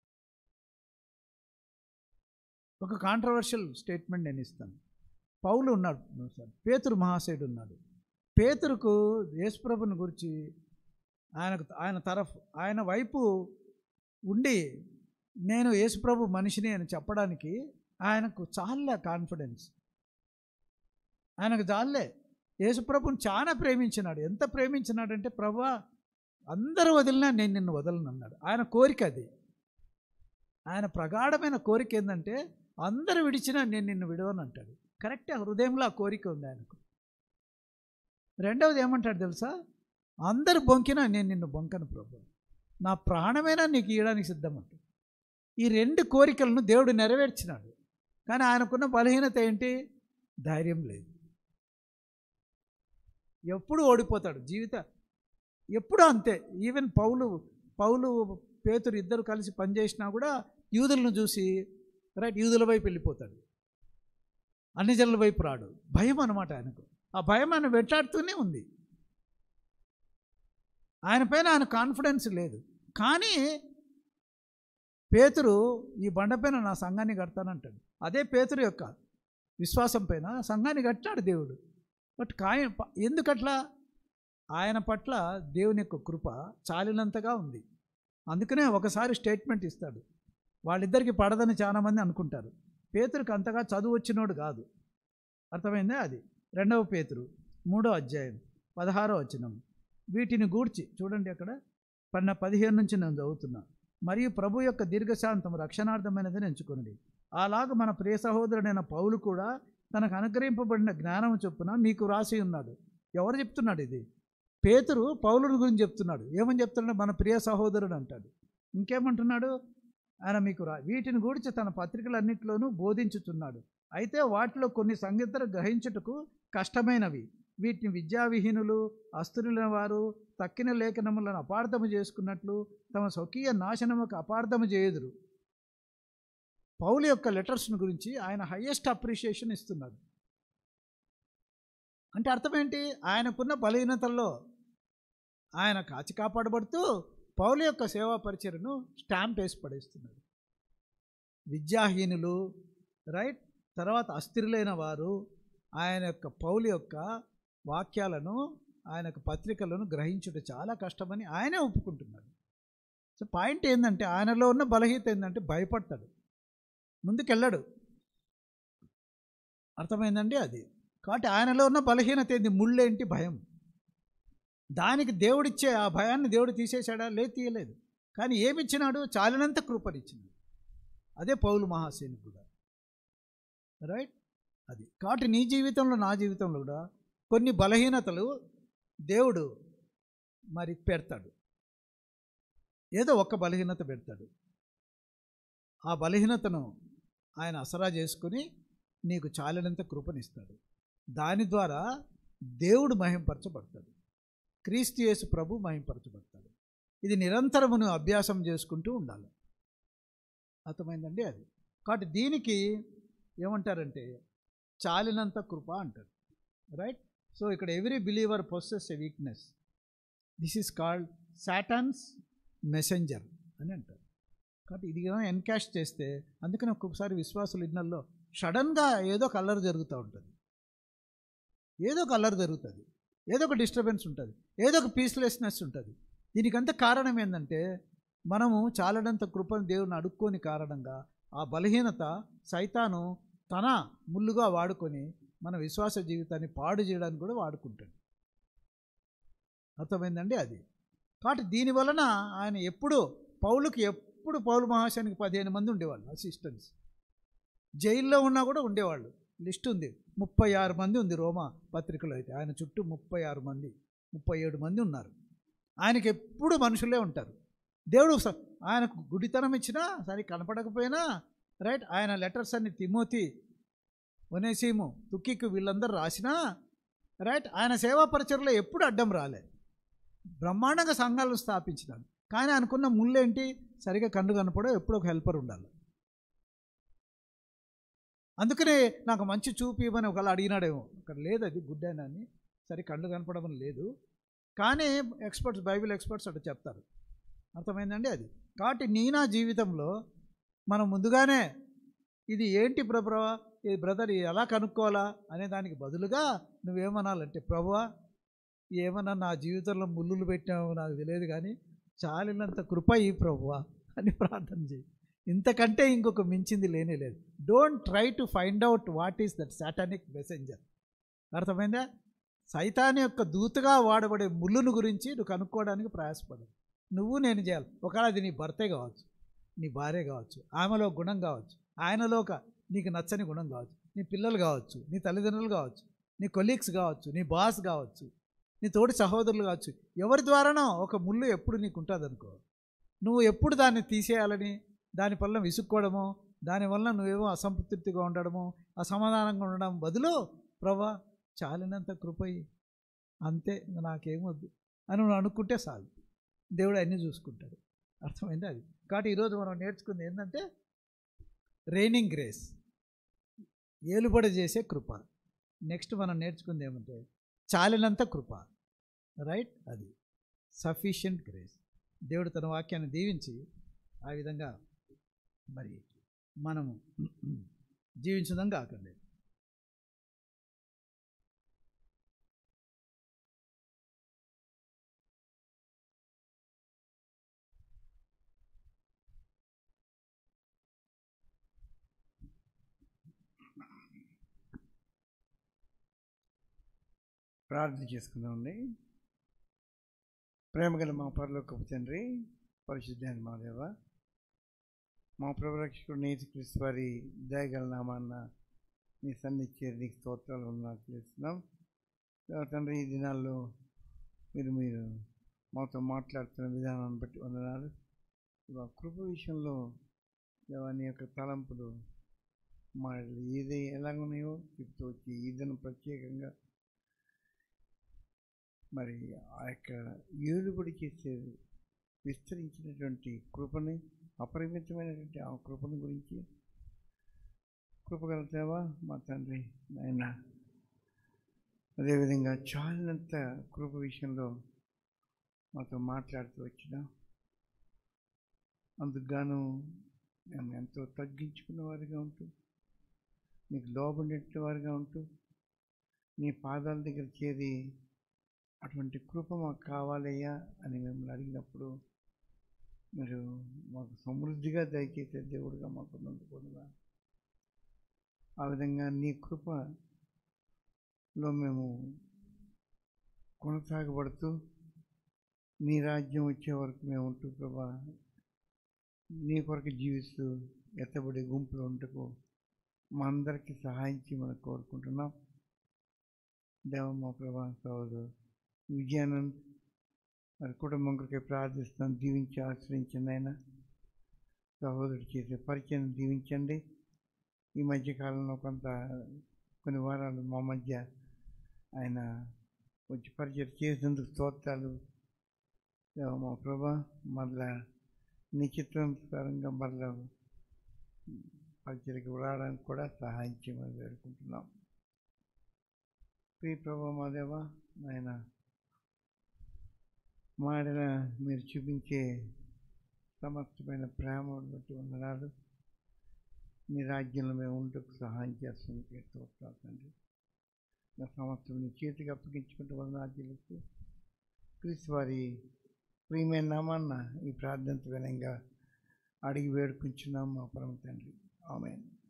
ఒక కాంట్రవర్షియల్ స్టేట్మెంట్ నేను ఇస్తాను పౌలు ఉన్నాడు సార్ పేతురు మహాశయుడు ఉన్నాడు పేతురుకు యేసుప్రభుని గురించి ఆయనకు ఆయన తరఫు ఆయన వైపు ఉండి నేను యేసుప్రభు మనిషిని అని చెప్పడానికి ఆయనకు చాలా కాన్ఫిడెన్స్ ఆయనకు చాలే యేసుప్రభుని చాలా ప్రేమించినాడు ఎంత ప్రేమించినాడంటే ప్రభా అందరూ వదిలినా నేను నిన్ను వదలను అన్నాడు ఆయన కోరిక అది ఆయన ప్రగాఢమైన కోరిక ఏంటంటే అందరూ విడిచినా నేను నిన్ను విడవను అంటాడు కరెక్టే హృదయంలో ఆ కోరిక ఉంది ఆయనకు రెండవది ఏమంటాడు తెలుసా అందరు బొంకినా నేను నిన్ను బొంకను ప్రభు నా ప్రాణమైనా నీకు ఇవ్వడానికి సిద్ధమంట ఈ రెండు కోరికలను దేవుడు నెరవేర్చినాడు కానీ ఆయనకున్న బలహీనత ఏంటి ధైర్యం లేదు ఎప్పుడు ఓడిపోతాడు జీవిత ఎప్పుడు అంతే ఈవెన్ పౌలు పౌలు పేతురు ఇద్దరు కలిసి పనిచేసినా కూడా యూదులను చూసి రైట్ యూదుల వైపు వెళ్ళిపోతాడు అన్ని జనుల వైపు రాడు భయం అనమాట ఆయనకు ఆ భయం ఆయన వెంటాడుతూనే ఉంది ఆయన పైన ఆయన కాన్ఫిడెన్స్ లేదు కానీ పేతురు ఈ బండపైన నా సంఘాన్ని కడతానంటాడు అదే పేతురు యొక్క విశ్వాసం పైన సంఘాన్ని కట్టాడు దేవుడు బట్ కాయ ఎందుకట్లా ఆయన పట్ల దేవుని యొక్క కృప చాలినంతగా ఉంది అందుకనే ఒకసారి స్టేట్మెంట్ ఇస్తాడు వాళ్ళిద్దరికి పడదని చాలామంది అనుకుంటారు పేతురికి అంతగా చదువు వచ్చినోడు కాదు అర్థమైందే అది రెండవ పేతురు మూడో అధ్యాయం పదహారో వచనం వీటిని గూర్చి చూడండి అక్కడ పన్న పదిహేను నుంచి నేను చదువుతున్నా మరియు ప్రభు యొక్క దీర్ఘశాంతం రక్షణార్థమైనదని ఎంచుకున్నది అలాగ మన ప్రియ సహోదరుడైన పౌలు కూడా తనకు అనుగ్రహింపబడిన జ్ఞానం చొప్పున మీకు రాసి ఉన్నాడు ఎవరు చెప్తున్నాడు ఇది పేతురు పౌలుని గురించి చెప్తున్నాడు ఏమని చెప్తున్నాడు మన ప్రియ సహోదరుడు అంటాడు ఇంకేమంటున్నాడు ఆయన మీకు రా వీటిని గురించి తన పత్రికలన్నింటిలోనూ బోధించుతున్నాడు అయితే వాటిలో కొన్ని సంగతులు గ్రహించుటకు కష్టమైనవి వీటిని విద్యావిహీనులు అస్తులైన వారు తక్కిన లేఖనములను అపార్థము చేసుకున్నట్లు తమ స్వకీయ నాశనముకు అపార్థము చేయుదురు పౌలు యొక్క లెటర్స్ను గురించి ఆయన హయ్యెస్ట్ అప్రిషియేషన్ ఇస్తున్నారు అంటే అర్థం ఏంటి ఆయనకున్న బలహీనతల్లో ఆయన కాచి కాపాడబడుతూ పౌలు యొక్క సేవా పరిచయను స్టాంప్ వేసి పడేస్తున్నారు విద్యాహీనులు రైట్ తర్వాత అస్థిరులైన వారు ఆయన యొక్క పౌలు యొక్క వాక్యాలను ఆయన యొక్క పత్రికలను గ్రహించుట చాలా కష్టమని ఆయనే ఒప్పుకుంటున్నాడు సో పాయింట్ ఏంటంటే ఆయనలో ఉన్న బలహీనత ఏంటంటే భయపడతాడు ముందుకెళ్ళాడు అర్థమైందండి అది కాబట్టి ఆయనలో ఉన్న బలహీనత ఏంది ముళ్ళేంటి భయం దానికి దేవుడిచ్చే ఆ భయాన్ని దేవుడు తీసేశాడా లేదు తీయలేదు కానీ ఏమిచ్చినాడు చాలినంత కృపనిచ్చినాడు అదే పౌలు మహాసేని కూడా రైట్ అది కాబట్టి నీ జీవితంలో నా జీవితంలో కూడా కొన్ని బలహీనతలు దేవుడు మరి పెడతాడు ఏదో ఒక్క బలహీనత పెడతాడు ఆ బలహీనతను ఆయన అసరా చేసుకుని నీకు చాలినంత కృపనిస్తాడు దాని ద్వారా దేవుడు మహింపరచబడతాడు క్రీస్తు యేసు ప్రభు మహింపరచబడతాడు ఇది నిరంతరము నువ్వు అభ్యాసం చేసుకుంటూ ఉండాలి అర్థమైందండి అది కాబట్టి దీనికి ఏమంటారంటే చాలినంత కృప అంటారు రైట్ సో ఇక్కడ every believer possess a weakness this is called Satan's messenger అని అంటారు కాబట్టి ఇది ఏమైనా ఎన్కాష్ చేస్తే అందుకని ఒక్కొక్కసారి విశ్వాసులు ఇన్నల్లో సడన్గా ఏదో ఒక అల్లరి జరుగుతూ ఉంటుంది ఏదో ఒక అల్లరి జరుగుతుంది ఏదో ఒక డిస్టర్బెన్స్ ఉంటుంది ఏదో ఒక పీస్లెస్నెస్ ఉంటుంది దీనికంతా కారణం ఏంటంటే మనము చాలడంత కృపను దేవుని అడుక్కోని కారణంగా ఆ బలహీనత సైతాను తన ముళ్ళుగా వాడుకొని మన విశ్వాస జీవితాన్ని పాడు చేయడానికి కూడా వాడుకుంటాడు అర్థమైందండి అది కాబట్టి దీని వలన ఆయన ఎప్పుడు పౌలుకి ఎప్పుడు పౌలు మహాశానికి పదిహేను మంది ఉండేవాళ్ళు అసిస్టెంట్స్ జైల్లో ఉన్నా కూడా ఉండేవాళ్ళు లిస్ట్ ఉంది ముప్పై ఆరు మంది ఉంది రోమా పత్రికలో అయితే ఆయన చుట్టూ ముప్పై ఆరు మంది ముప్పై ఏడు మంది ఉన్నారు ఆయనకి ఎప్పుడు మనుషులే ఉంటారు దేవుడు స- ఆయనకు గుడితనం ఇచ్చినా సరే కనపడకపోయినా రైట్ ఆయన లెటర్స్ అన్ని తిమోతి ఒనేసీము తుక్కికు వీళ్ళందరూ రాసినా రైట్ ఆయన సేవా పరిచయలో ఎప్పుడు అడ్డం రాలే బ్రహ్మాండంగా సంఘాలను స్థాపించినాడు కానీ అనుకున్న ముళ్ళేంటి సరిగా కన్ను కనపడో ఎప్పుడు ఒక హెల్పర్ ఉండాలి అందుకనే నాకు మంచి చూపు ఇవ్వని ఒకవేళ అడిగినాడేమో అక్కడ లేదు అది గుడ్ అయినా అని సరే కళ్ళు కనపడమని లేదు కానీ ఎక్స్పర్ట్స్ బైబిల్ ఎక్స్పర్ట్స్ అట్లా చెప్తారు అర్థమైందండి అది కాబట్టి నీ నా జీవితంలో మనం ముందుగానే ఇది ఏంటి ప్రభా ఈ బ్రదర్ ఇది ఎలా కనుక్కోవాలా అనే దానికి బదులుగా నువ్వేమనాలంటే ప్రభువా ఏమన్నా నా జీవితంలో ముళ్ళులు పెట్టావు నాకు తెలియదు కానీ చాలినంత కృప ఈ ప్రభువా అని ప్రార్థన చేయి ఇంతకంటే ఇంకొక మించింది లేనే లేదు don't try to find out what is that satanic messenger అర్థమైందా సైతాన్ యొక్క దూతగా వాడబడే ముళ్ళును గురించి నువ్వు కనుక్కోవడానికి ప్రయాసపడదు నువ్వు నేను చేయాలి ఒకవేళ అది నీ భర్తే కావచ్చు నీ భార్య కావచ్చు ఆమెలో గుణం కావచ్చు ఆయనలో ఒక నీకు నచ్చని గుణం కావచ్చు నీ పిల్లలు కావచ్చు నీ తల్లిదండ్రులు కావచ్చు నీ కొలీగ్స్ కావచ్చు నీ బాస్ కావచ్చు నీ తోటి సహోదరులు కావచ్చు ఎవరి ద్వారానో ఒక ముళ్ళు ఎప్పుడు నీకు ఉంటుంది అనుకో నువ్వు ఎప్పుడు దాన్ని తీసేయాలని దాని వల్ల విసుక్కోవడము దానివల్ల నువ్వేమో అసంతృప్తిగా ఉండడము అసమాధానంగా ఉండడం బదులు ప్రభా చాలినంత కృపయి అంతే ఇంక నాకేమొద్దు అని నువ్వు అనుకుంటే చాలు దేవుడు అన్నీ చూసుకుంటాడు అర్థమైంది అది కాబట్టి ఈరోజు మనం నేర్చుకుంది ఏంటంటే రైనింగ్ గ్రేస్ ఏలుబడి చేసే కృప నెక్స్ట్ మనం నేర్చుకుంది ఏమంటే చాలినంత కృప రైట్ అది సఫిషియంట్ గ్రేస్ దేవుడు తన వాక్యాన్ని దీవించి ఆ విధంగా మరి మనము జీవించడం కాకండి ప్రార్థన చేసుకుందామండి ప్రేమగల మా పరలోకపు తండ్రి పరిశుద్ధాన్ని మా దేవ మా ప్రభురక్షకుడు నేతి క్రీస్తు వారి దయగల నామాన్న నీ సన్నిచ్చారు నీకు స్తోత్రాలు ఉన్నారు చేస్తున్నాం దేవా తండ్రి ఈ దినాల్లో మీరు మీరు మాతో మాట్లాడుతున్న విధానాన్ని బట్టి వందనాలు ఇవా కృప విషయంలో దేవా నీ యొక్క తలంపులు మా ఏది ఎలాగున్నాయో చెప్తూ వచ్చి ఈదను ప్రత్యేకంగా మరి ఆ యొక్క ఏలుబడి చేసే విస్తరించినటువంటి కృపని అపరిమితమైనటువంటి ఆ కృపను గురించి కృపగలుగుతావా మా తండ్రి నాయన అదేవిధంగా చాలినంత కృప విషయంలో మాతో మాట్లాడుతూ వచ్చిన అందుకు గాను మేము ఎంతో తగ్గించుకున్న వారిగా ఉంటూ నీకు లోబడినట్టు వారిగా ఉంటూ నీ పాదాల దగ్గర చేరి అటువంటి కృప మాకు కావాలయ్యా అని మిమ్మల్ని అడిగినప్పుడు మీరు మాకు సమృద్ధిగా దయచేసే దేవుడుగా మాకు నందుకుందా ఆ విధంగా నీ కృపలో మేము కొనసాగబడుతూ నీ రాజ్యం వచ్చే వరకు మేము ఉంటూ ప్రభా నీ కొరకు జీవిస్తూ ఎత్తబడి గుంపులో ఉంటకు మా అందరికీ సహాయం చేయమని కోరుకుంటున్నాం దేవ మా ప్రభా సోదరు విజయానంద్ మరి కుటుంబం కొరకే ప్రార్థిస్తాం దీవించి ఆశ్రయించండి ఆయన సహోదరుడు చేసే పరిచయం దీవించండి ఈ మధ్యకాలంలో కొంత కొన్ని వారాలు మా మధ్య ఆయన వచ్చి పరిచయం చేసేందుకు స్తోత్రాలు దేవ మా ప్రభా మరలా నీ చిత్రానుసారంగా మరలా పరిచయకి రావడానికి కూడా సహాయం చేయమని వేడుకుంటున్నాం ప్రియ ప్రభా మా దేవ ఆయన మాడిన మీరు చూపించే సమస్తమైన ప్రేమ బట్టి వందనాలు నీ రాజ్యంలో మేము ఉంటకు సహాయం చేస్తుంది తండ్రి నా సమస్తం నీ చేతికి అప్పగించుకుంటూ వందనాలు చెల్లిస్తూ క్రీస్తు వారి ప్రియమైన నామాన్న ఈ ప్రార్థనతో వినంగా అడిగి వేడుకుంటున్నాం మా పరమ తండ్రి ఆమె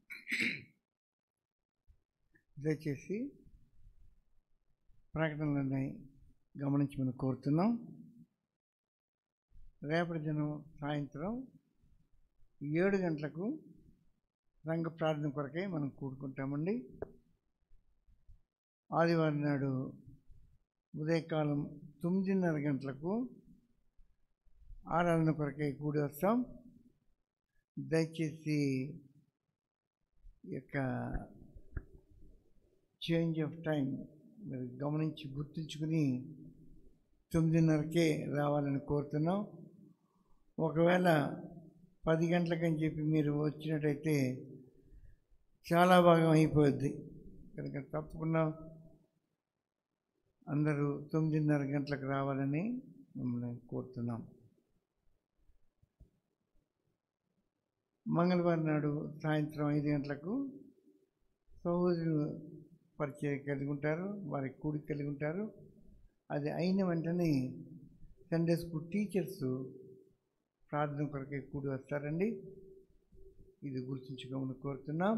దయచేసి ప్రకటనలని గమనించమని కోరుతున్నాం రేపటి దినం సాయంత్రం ఏడు గంటలకు రంగ ప్రార్థన కొరకై మనం కూడుకుంటామండి ఆదివారం నాడు ఉదయకాలం తొమ్మిదిన్నర గంటలకు ఆరాధన కొరకై కూడి వస్తాం దయచేసి ఈ యొక్క చేంజ్ ఆఫ్ టైం మీరు గమనించి గుర్తుంచుకుని తొమ్మిదిన్నరకే రావాలని కోరుతున్నాం ఒకవేళ పది గంటలకని చెప్పి మీరు వచ్చినట్టయితే చాలా భాగం అయిపోద్ది కనుక తప్పకుండా అందరూ తొమ్మిదిన్నర గంటలకు రావాలని మిమ్మల్ని కోరుతున్నాం మంగళవారం నాడు సాయంత్రం ఐదు గంటలకు సహోదరులు పరిచయం కలిగి ఉంటారు వారి కూడి కలిగి ఉంటారు అది అయిన వెంటనే సండే స్కూల్ టీచర్స్ ప్రార్థన కొరకే కూడి వస్తారండి ఇది గుర్తుంచుకోమని కోరుతున్నాం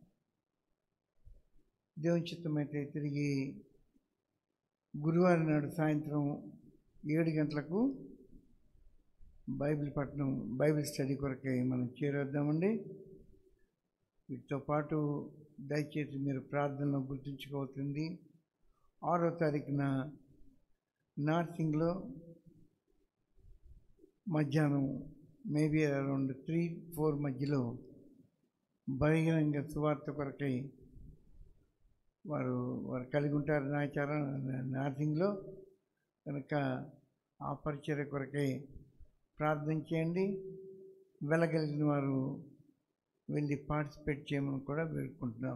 దేవుని చిత్తమైతే తిరిగి గురువారం నాడు సాయంత్రం ఏడు గంటలకు బైబిల్ పట్టణం బైబిల్ స్టడీ కొరకై మనం చేరొద్దామండి వీటితో పాటు దయచేసి మీరు ప్రార్థనలో గుర్తుంచుకోవాల్సింది ఆరో తారీఖున నార్సింగ్లో మధ్యాహ్నం మేబీ అరౌండ్ త్రీ ఫోర్ మధ్యలో బహిరంగ సువార్త కొరకై వారు వారు కలిగి ఉంటారు నాచారం నార్సింగ్లో కనుక ఆ పరిచయ కొరకై ప్రార్థన చేయండి వెళ్ళగలిగిన వారు వెళ్ళి పార్టిసిపేట్ చేయమని కూడా వేడుకుంటున్నాం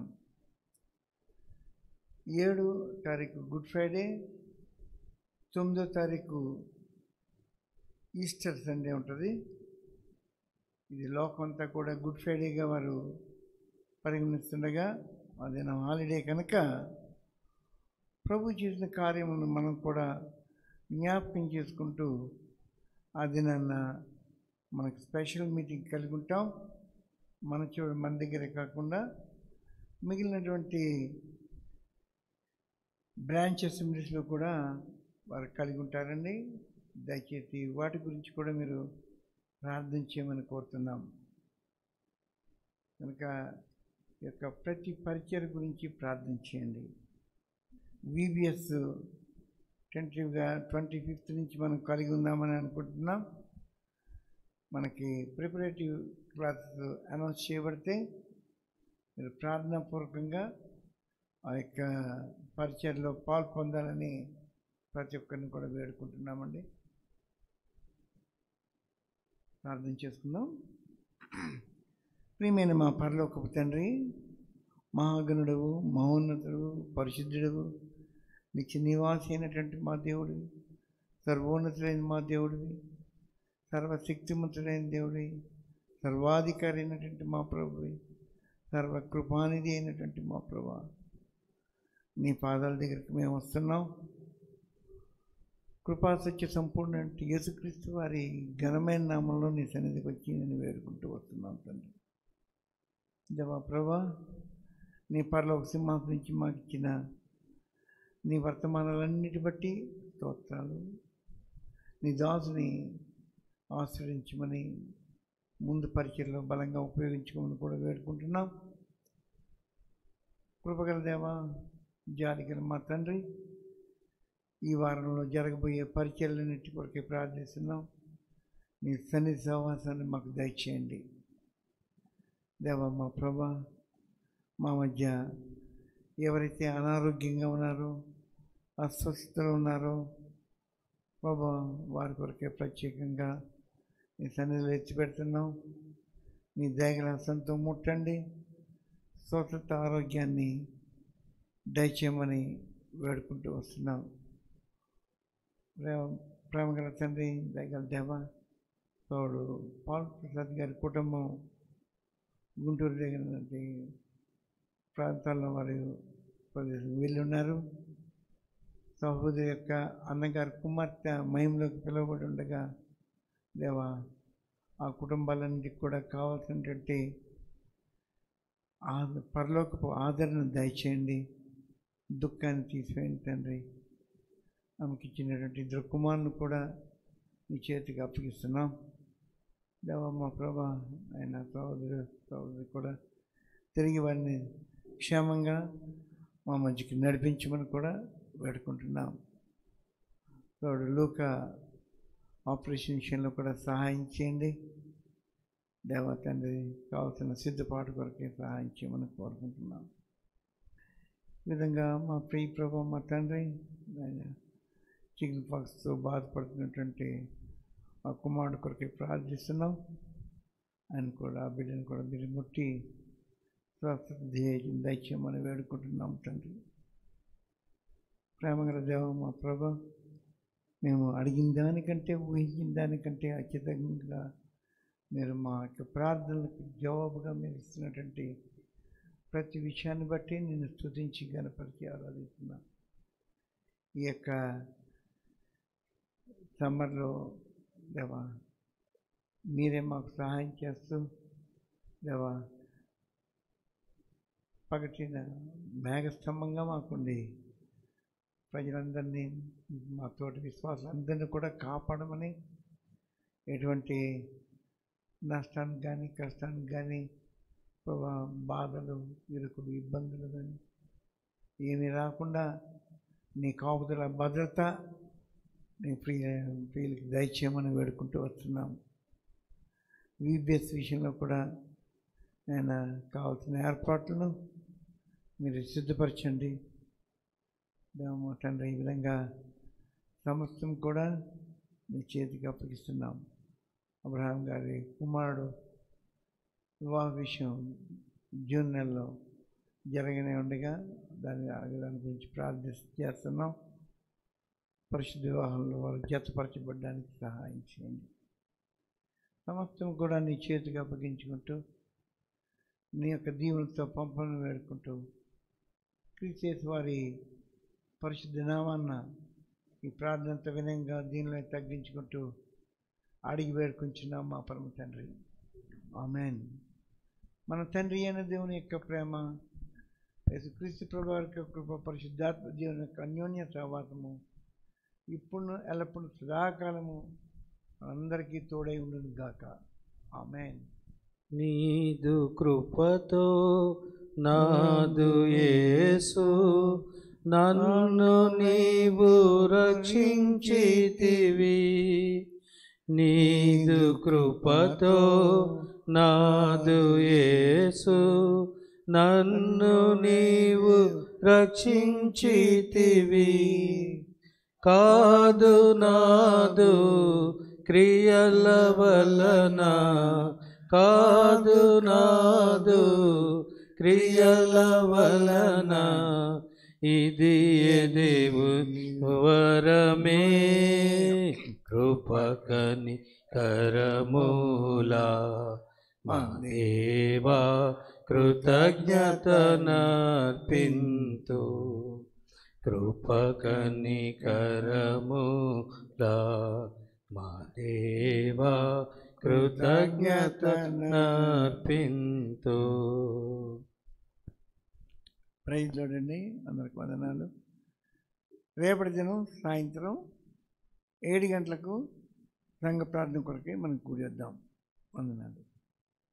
ఏడు తారీఖు గుడ్ ఫ్రైడే తొమ్మిదో తారీఖు ఈస్టర్ సండే ఉంటుంది ఇది లోకం అంతా కూడా గుడ్ ఫ్రైడేగా వారు పరిగణిస్తుండగా అది నా హాలిడే కనుక ప్రభు చేసిన కార్యములను మనం కూడా జ్ఞాపకం చేసుకుంటూ ఆ దినాన్న మనకు స్పెషల్ మీటింగ్ కలిగి ఉంటాం మన చూ మన దగ్గరే కాకుండా మిగిలినటువంటి బ్రాంచ్ అసెంబ్లీస్లో కూడా వారు కలిగి ఉంటారండి దయచేసి వాటి గురించి కూడా మీరు ప్రార్థన చేయమని కోరుతున్నాం కనుక ఈ యొక్క ప్రతి పరిచయ గురించి ప్రార్థన చేయండి విబిఎస్ టెంటివ్గా ట్వంటీ ఫిఫ్త్ నుంచి మనం కలిగి ఉన్నామని అనుకుంటున్నాం మనకి ప్రిపరేటివ్ క్లాసెస్ అనౌన్స్ చేయబడితే మీరు ప్రార్థనాపూర్వకంగా ఆ యొక్క పరిచయలో పాలు పొందాలని ప్రతి ఒక్కరిని కూడా వేడుకుంటున్నామండి ప్రార్థన చేసుకుందాం ప్రియమైన మా పరలోకపు తండ్రి మహాగణుడవు మహోన్నతుడు పరిశుద్ధుడవు నిత్య నివాసి అయినటువంటి మా దేవుడివి సర్వోన్నతుడైన మా దేవుడివి సర్వశక్తిమంతుడైన దేవుడివి సర్వాధికారి అయినటువంటి మా ప్రభువి సర్వకృపానిధి అయినటువంటి మా ప్రభా నీ పాదాల దగ్గరికి మేము వస్తున్నాం కృపా సత్య సంపూర్ణ యేసుక్రీస్తు వారి ఘనమైన నామంలో నీ సన్నిధికి వచ్చి నేను వేడుకుంటూ వస్తున్నాను తండ్రి దేవా ప్రభా నీ పరలోక సింహాసనం నుంచి మాకు ఇచ్చిన నీ వర్తమానాలన్నిటి బట్టి స్తోత్రాలు నీ దాసుని ఆశ్రయించమని ముందు పరిచయలో బలంగా ఉపయోగించుకోమని కూడా వేడుకుంటున్నాం కృపగల దేవా జాలిగల మా తండ్రి ఈ వారంలో జరగబోయే పరిచయాలన్నిటి కొరకే ప్రార్థిస్తున్నాం నీ సన్నిధి సహవాసాన్ని మాకు దయచేయండి దేవా మా ప్రభా మా మధ్య ఎవరైతే అనారోగ్యంగా ఉన్నారో అస్వస్థతలు ఉన్నారో ప్రభా వారి కొరకే ప్రత్యేకంగా నీ సన్నిధిలో ఎత్తి పెడుతున్నాం నీ దయగల హస్తంతో ముట్టండి స్వస్థత ఆరోగ్యాన్ని దయచేయమని వేడుకుంటూ వస్తున్నాం ప్రేమ ప్రేమగల తండ్రి దయగల దేవ తోడు పాల్ ప్రసాద్ గారి కుటుంబం గుంటూరు దగ్గర నుండి ప్రాంతాల్లో వారు ప్రదేశం వెళ్ళి ఉన్నారు సహోదరి యొక్క అన్నగారి కుమార్తె మహిమలోకి పిలువబడి ఉండగా దేవా ఆ కుటుంబాలన్నిటికి కూడా కావాల్సినటువంటి ఆ పరలోకపు ఆదరణ దయచేయండి దుఃఖాన్ని తీసివేయండి తండ్రి ఆమెకి ఇచ్చినటువంటి ఇద్దరు కుమారుని కూడా నీ చేతికి అప్పగిస్తున్నాం దేవా మా ప్రభా ఆయన సహోదరు సహోదరి కూడా తిరిగి వారిని క్షేమంగా మా మధ్యకి నడిపించమని కూడా వేడుకుంటున్నాం తోడు లూక ఆపరేషన్ విషయంలో కూడా సహాయం చేయండి దేవా తండ్రి కావాల్సిన సిద్ధపాటు కొరకే సహాయం చేయమని కోరుకుంటున్నాం ఈ విధంగా మా ప్రియ ప్రభు మా తండ్రి ఆయన చికెన్ పాక్స్తో బాధపడుతున్నటువంటి ఆ కుమారుడు కొరకే ప్రార్థిస్తున్నాం ఆయన కూడా ఆ బిడ్డను కూడా మీరు ముట్టి స్వస్థత ధ్యేయం దయచేయమని వేడుకుంటున్నాం తండ్రి ప్రేమగల దేవ మా ప్రభ మేము అడిగిన దానికంటే ఊహించిన దానికంటే అత్యధికంగా మీరు మా యొక్క ప్రార్థనలకు జవాబుగా మీరు ఇస్తున్నటువంటి ప్రతి విషయాన్ని బట్టి నేను స్తుతించి గణపరిచి ఆరాధిస్తున్నాను ఈ యొక్క సమ్మర్లో దేవా మీరే మాకు సహాయం చేస్తూ దేవా పగటిన మేఘస్తంభంగా మాకుండి ప్రజలందరినీ మా తోటి విశ్వాసాలందరినీ కూడా కాపాడమని ఎటువంటి నష్టానికి కానీ కష్టానికి కానీ ప్రభా బాధలు ఇరుకులు ఇబ్బందులు కానీ ఏమీ రాకుండా నీ కాపుదల భద్రత నీ ప్రియ ప్రియులకి దయచేయమని వేడుకుంటూ వస్తున్నాం విబిఎస్ విషయంలో కూడా నేను కావాల్సిన ఏర్పాట్లను మీరు సిద్ధపరచండి దేవమ్మ తండ్రి ఈ విధంగా సమస్తం కూడా మీ చేతికి అప్పగిస్తున్నాం అబ్రహాం గారి కుమారుడు వివాహ విషయం జూన్ నెలలో జరగనే ఉండగా దాని దాని గురించి ప్రార్థన చేస్తున్నాం పరిశుద్ధ వివాహంలో వారు జతపరచబడడానికి సహాయం చేయండి సమస్తం కూడా నీ చేతికి అప్పగించుకుంటూ నీ యొక్క దీవులతో పంపలను వేడుకుంటూ క్రీస్తు వారి పరిశుద్ధ నామాన్న ఈ ప్రార్థనతో వినయంగా దీనిలో తగ్గించుకుంటూ అడిగి వేడుకుంటున్నాం మా పరమ తండ్రి ఆమెన్ మన తండ్రి అయిన దేవుని యొక్క ప్రేమ యేసుక్రీస్తు ప్రభు వారి యొక్క కృప పరిశుద్ధాత్మ దేవుని యొక్క అన్యోన్య సహవాసము ఇప్పుడు ఎల్లప్పుడు సదాకాలము అందరికీ తోడై ఉండును గాక ఆమెన్ నీదు కృపతో నాదు యేసు నన్ను నీవు రక్షించితివి నీదు కృపతో నాదు యేసు నన్ను నీవు రక్షించితివి కాదు నాదు క్రియల వలన కాదు నాదు క్రియల వలన ఇది దేవు వరమే కృపకని కరమూలా మా దేవా కృతజ్ఞతనర్పింతు కృపకని కరములా మా దేవా కృతజ్ఞతనర్పింతు ప్రైజ్ చూడండి అందరికి వందనాలు రేపటి దినం సాయంత్రం ఏడు గంటలకు సంఘ ప్రార్థన కొరకే మనం కూడి వద్దాం వందనాలు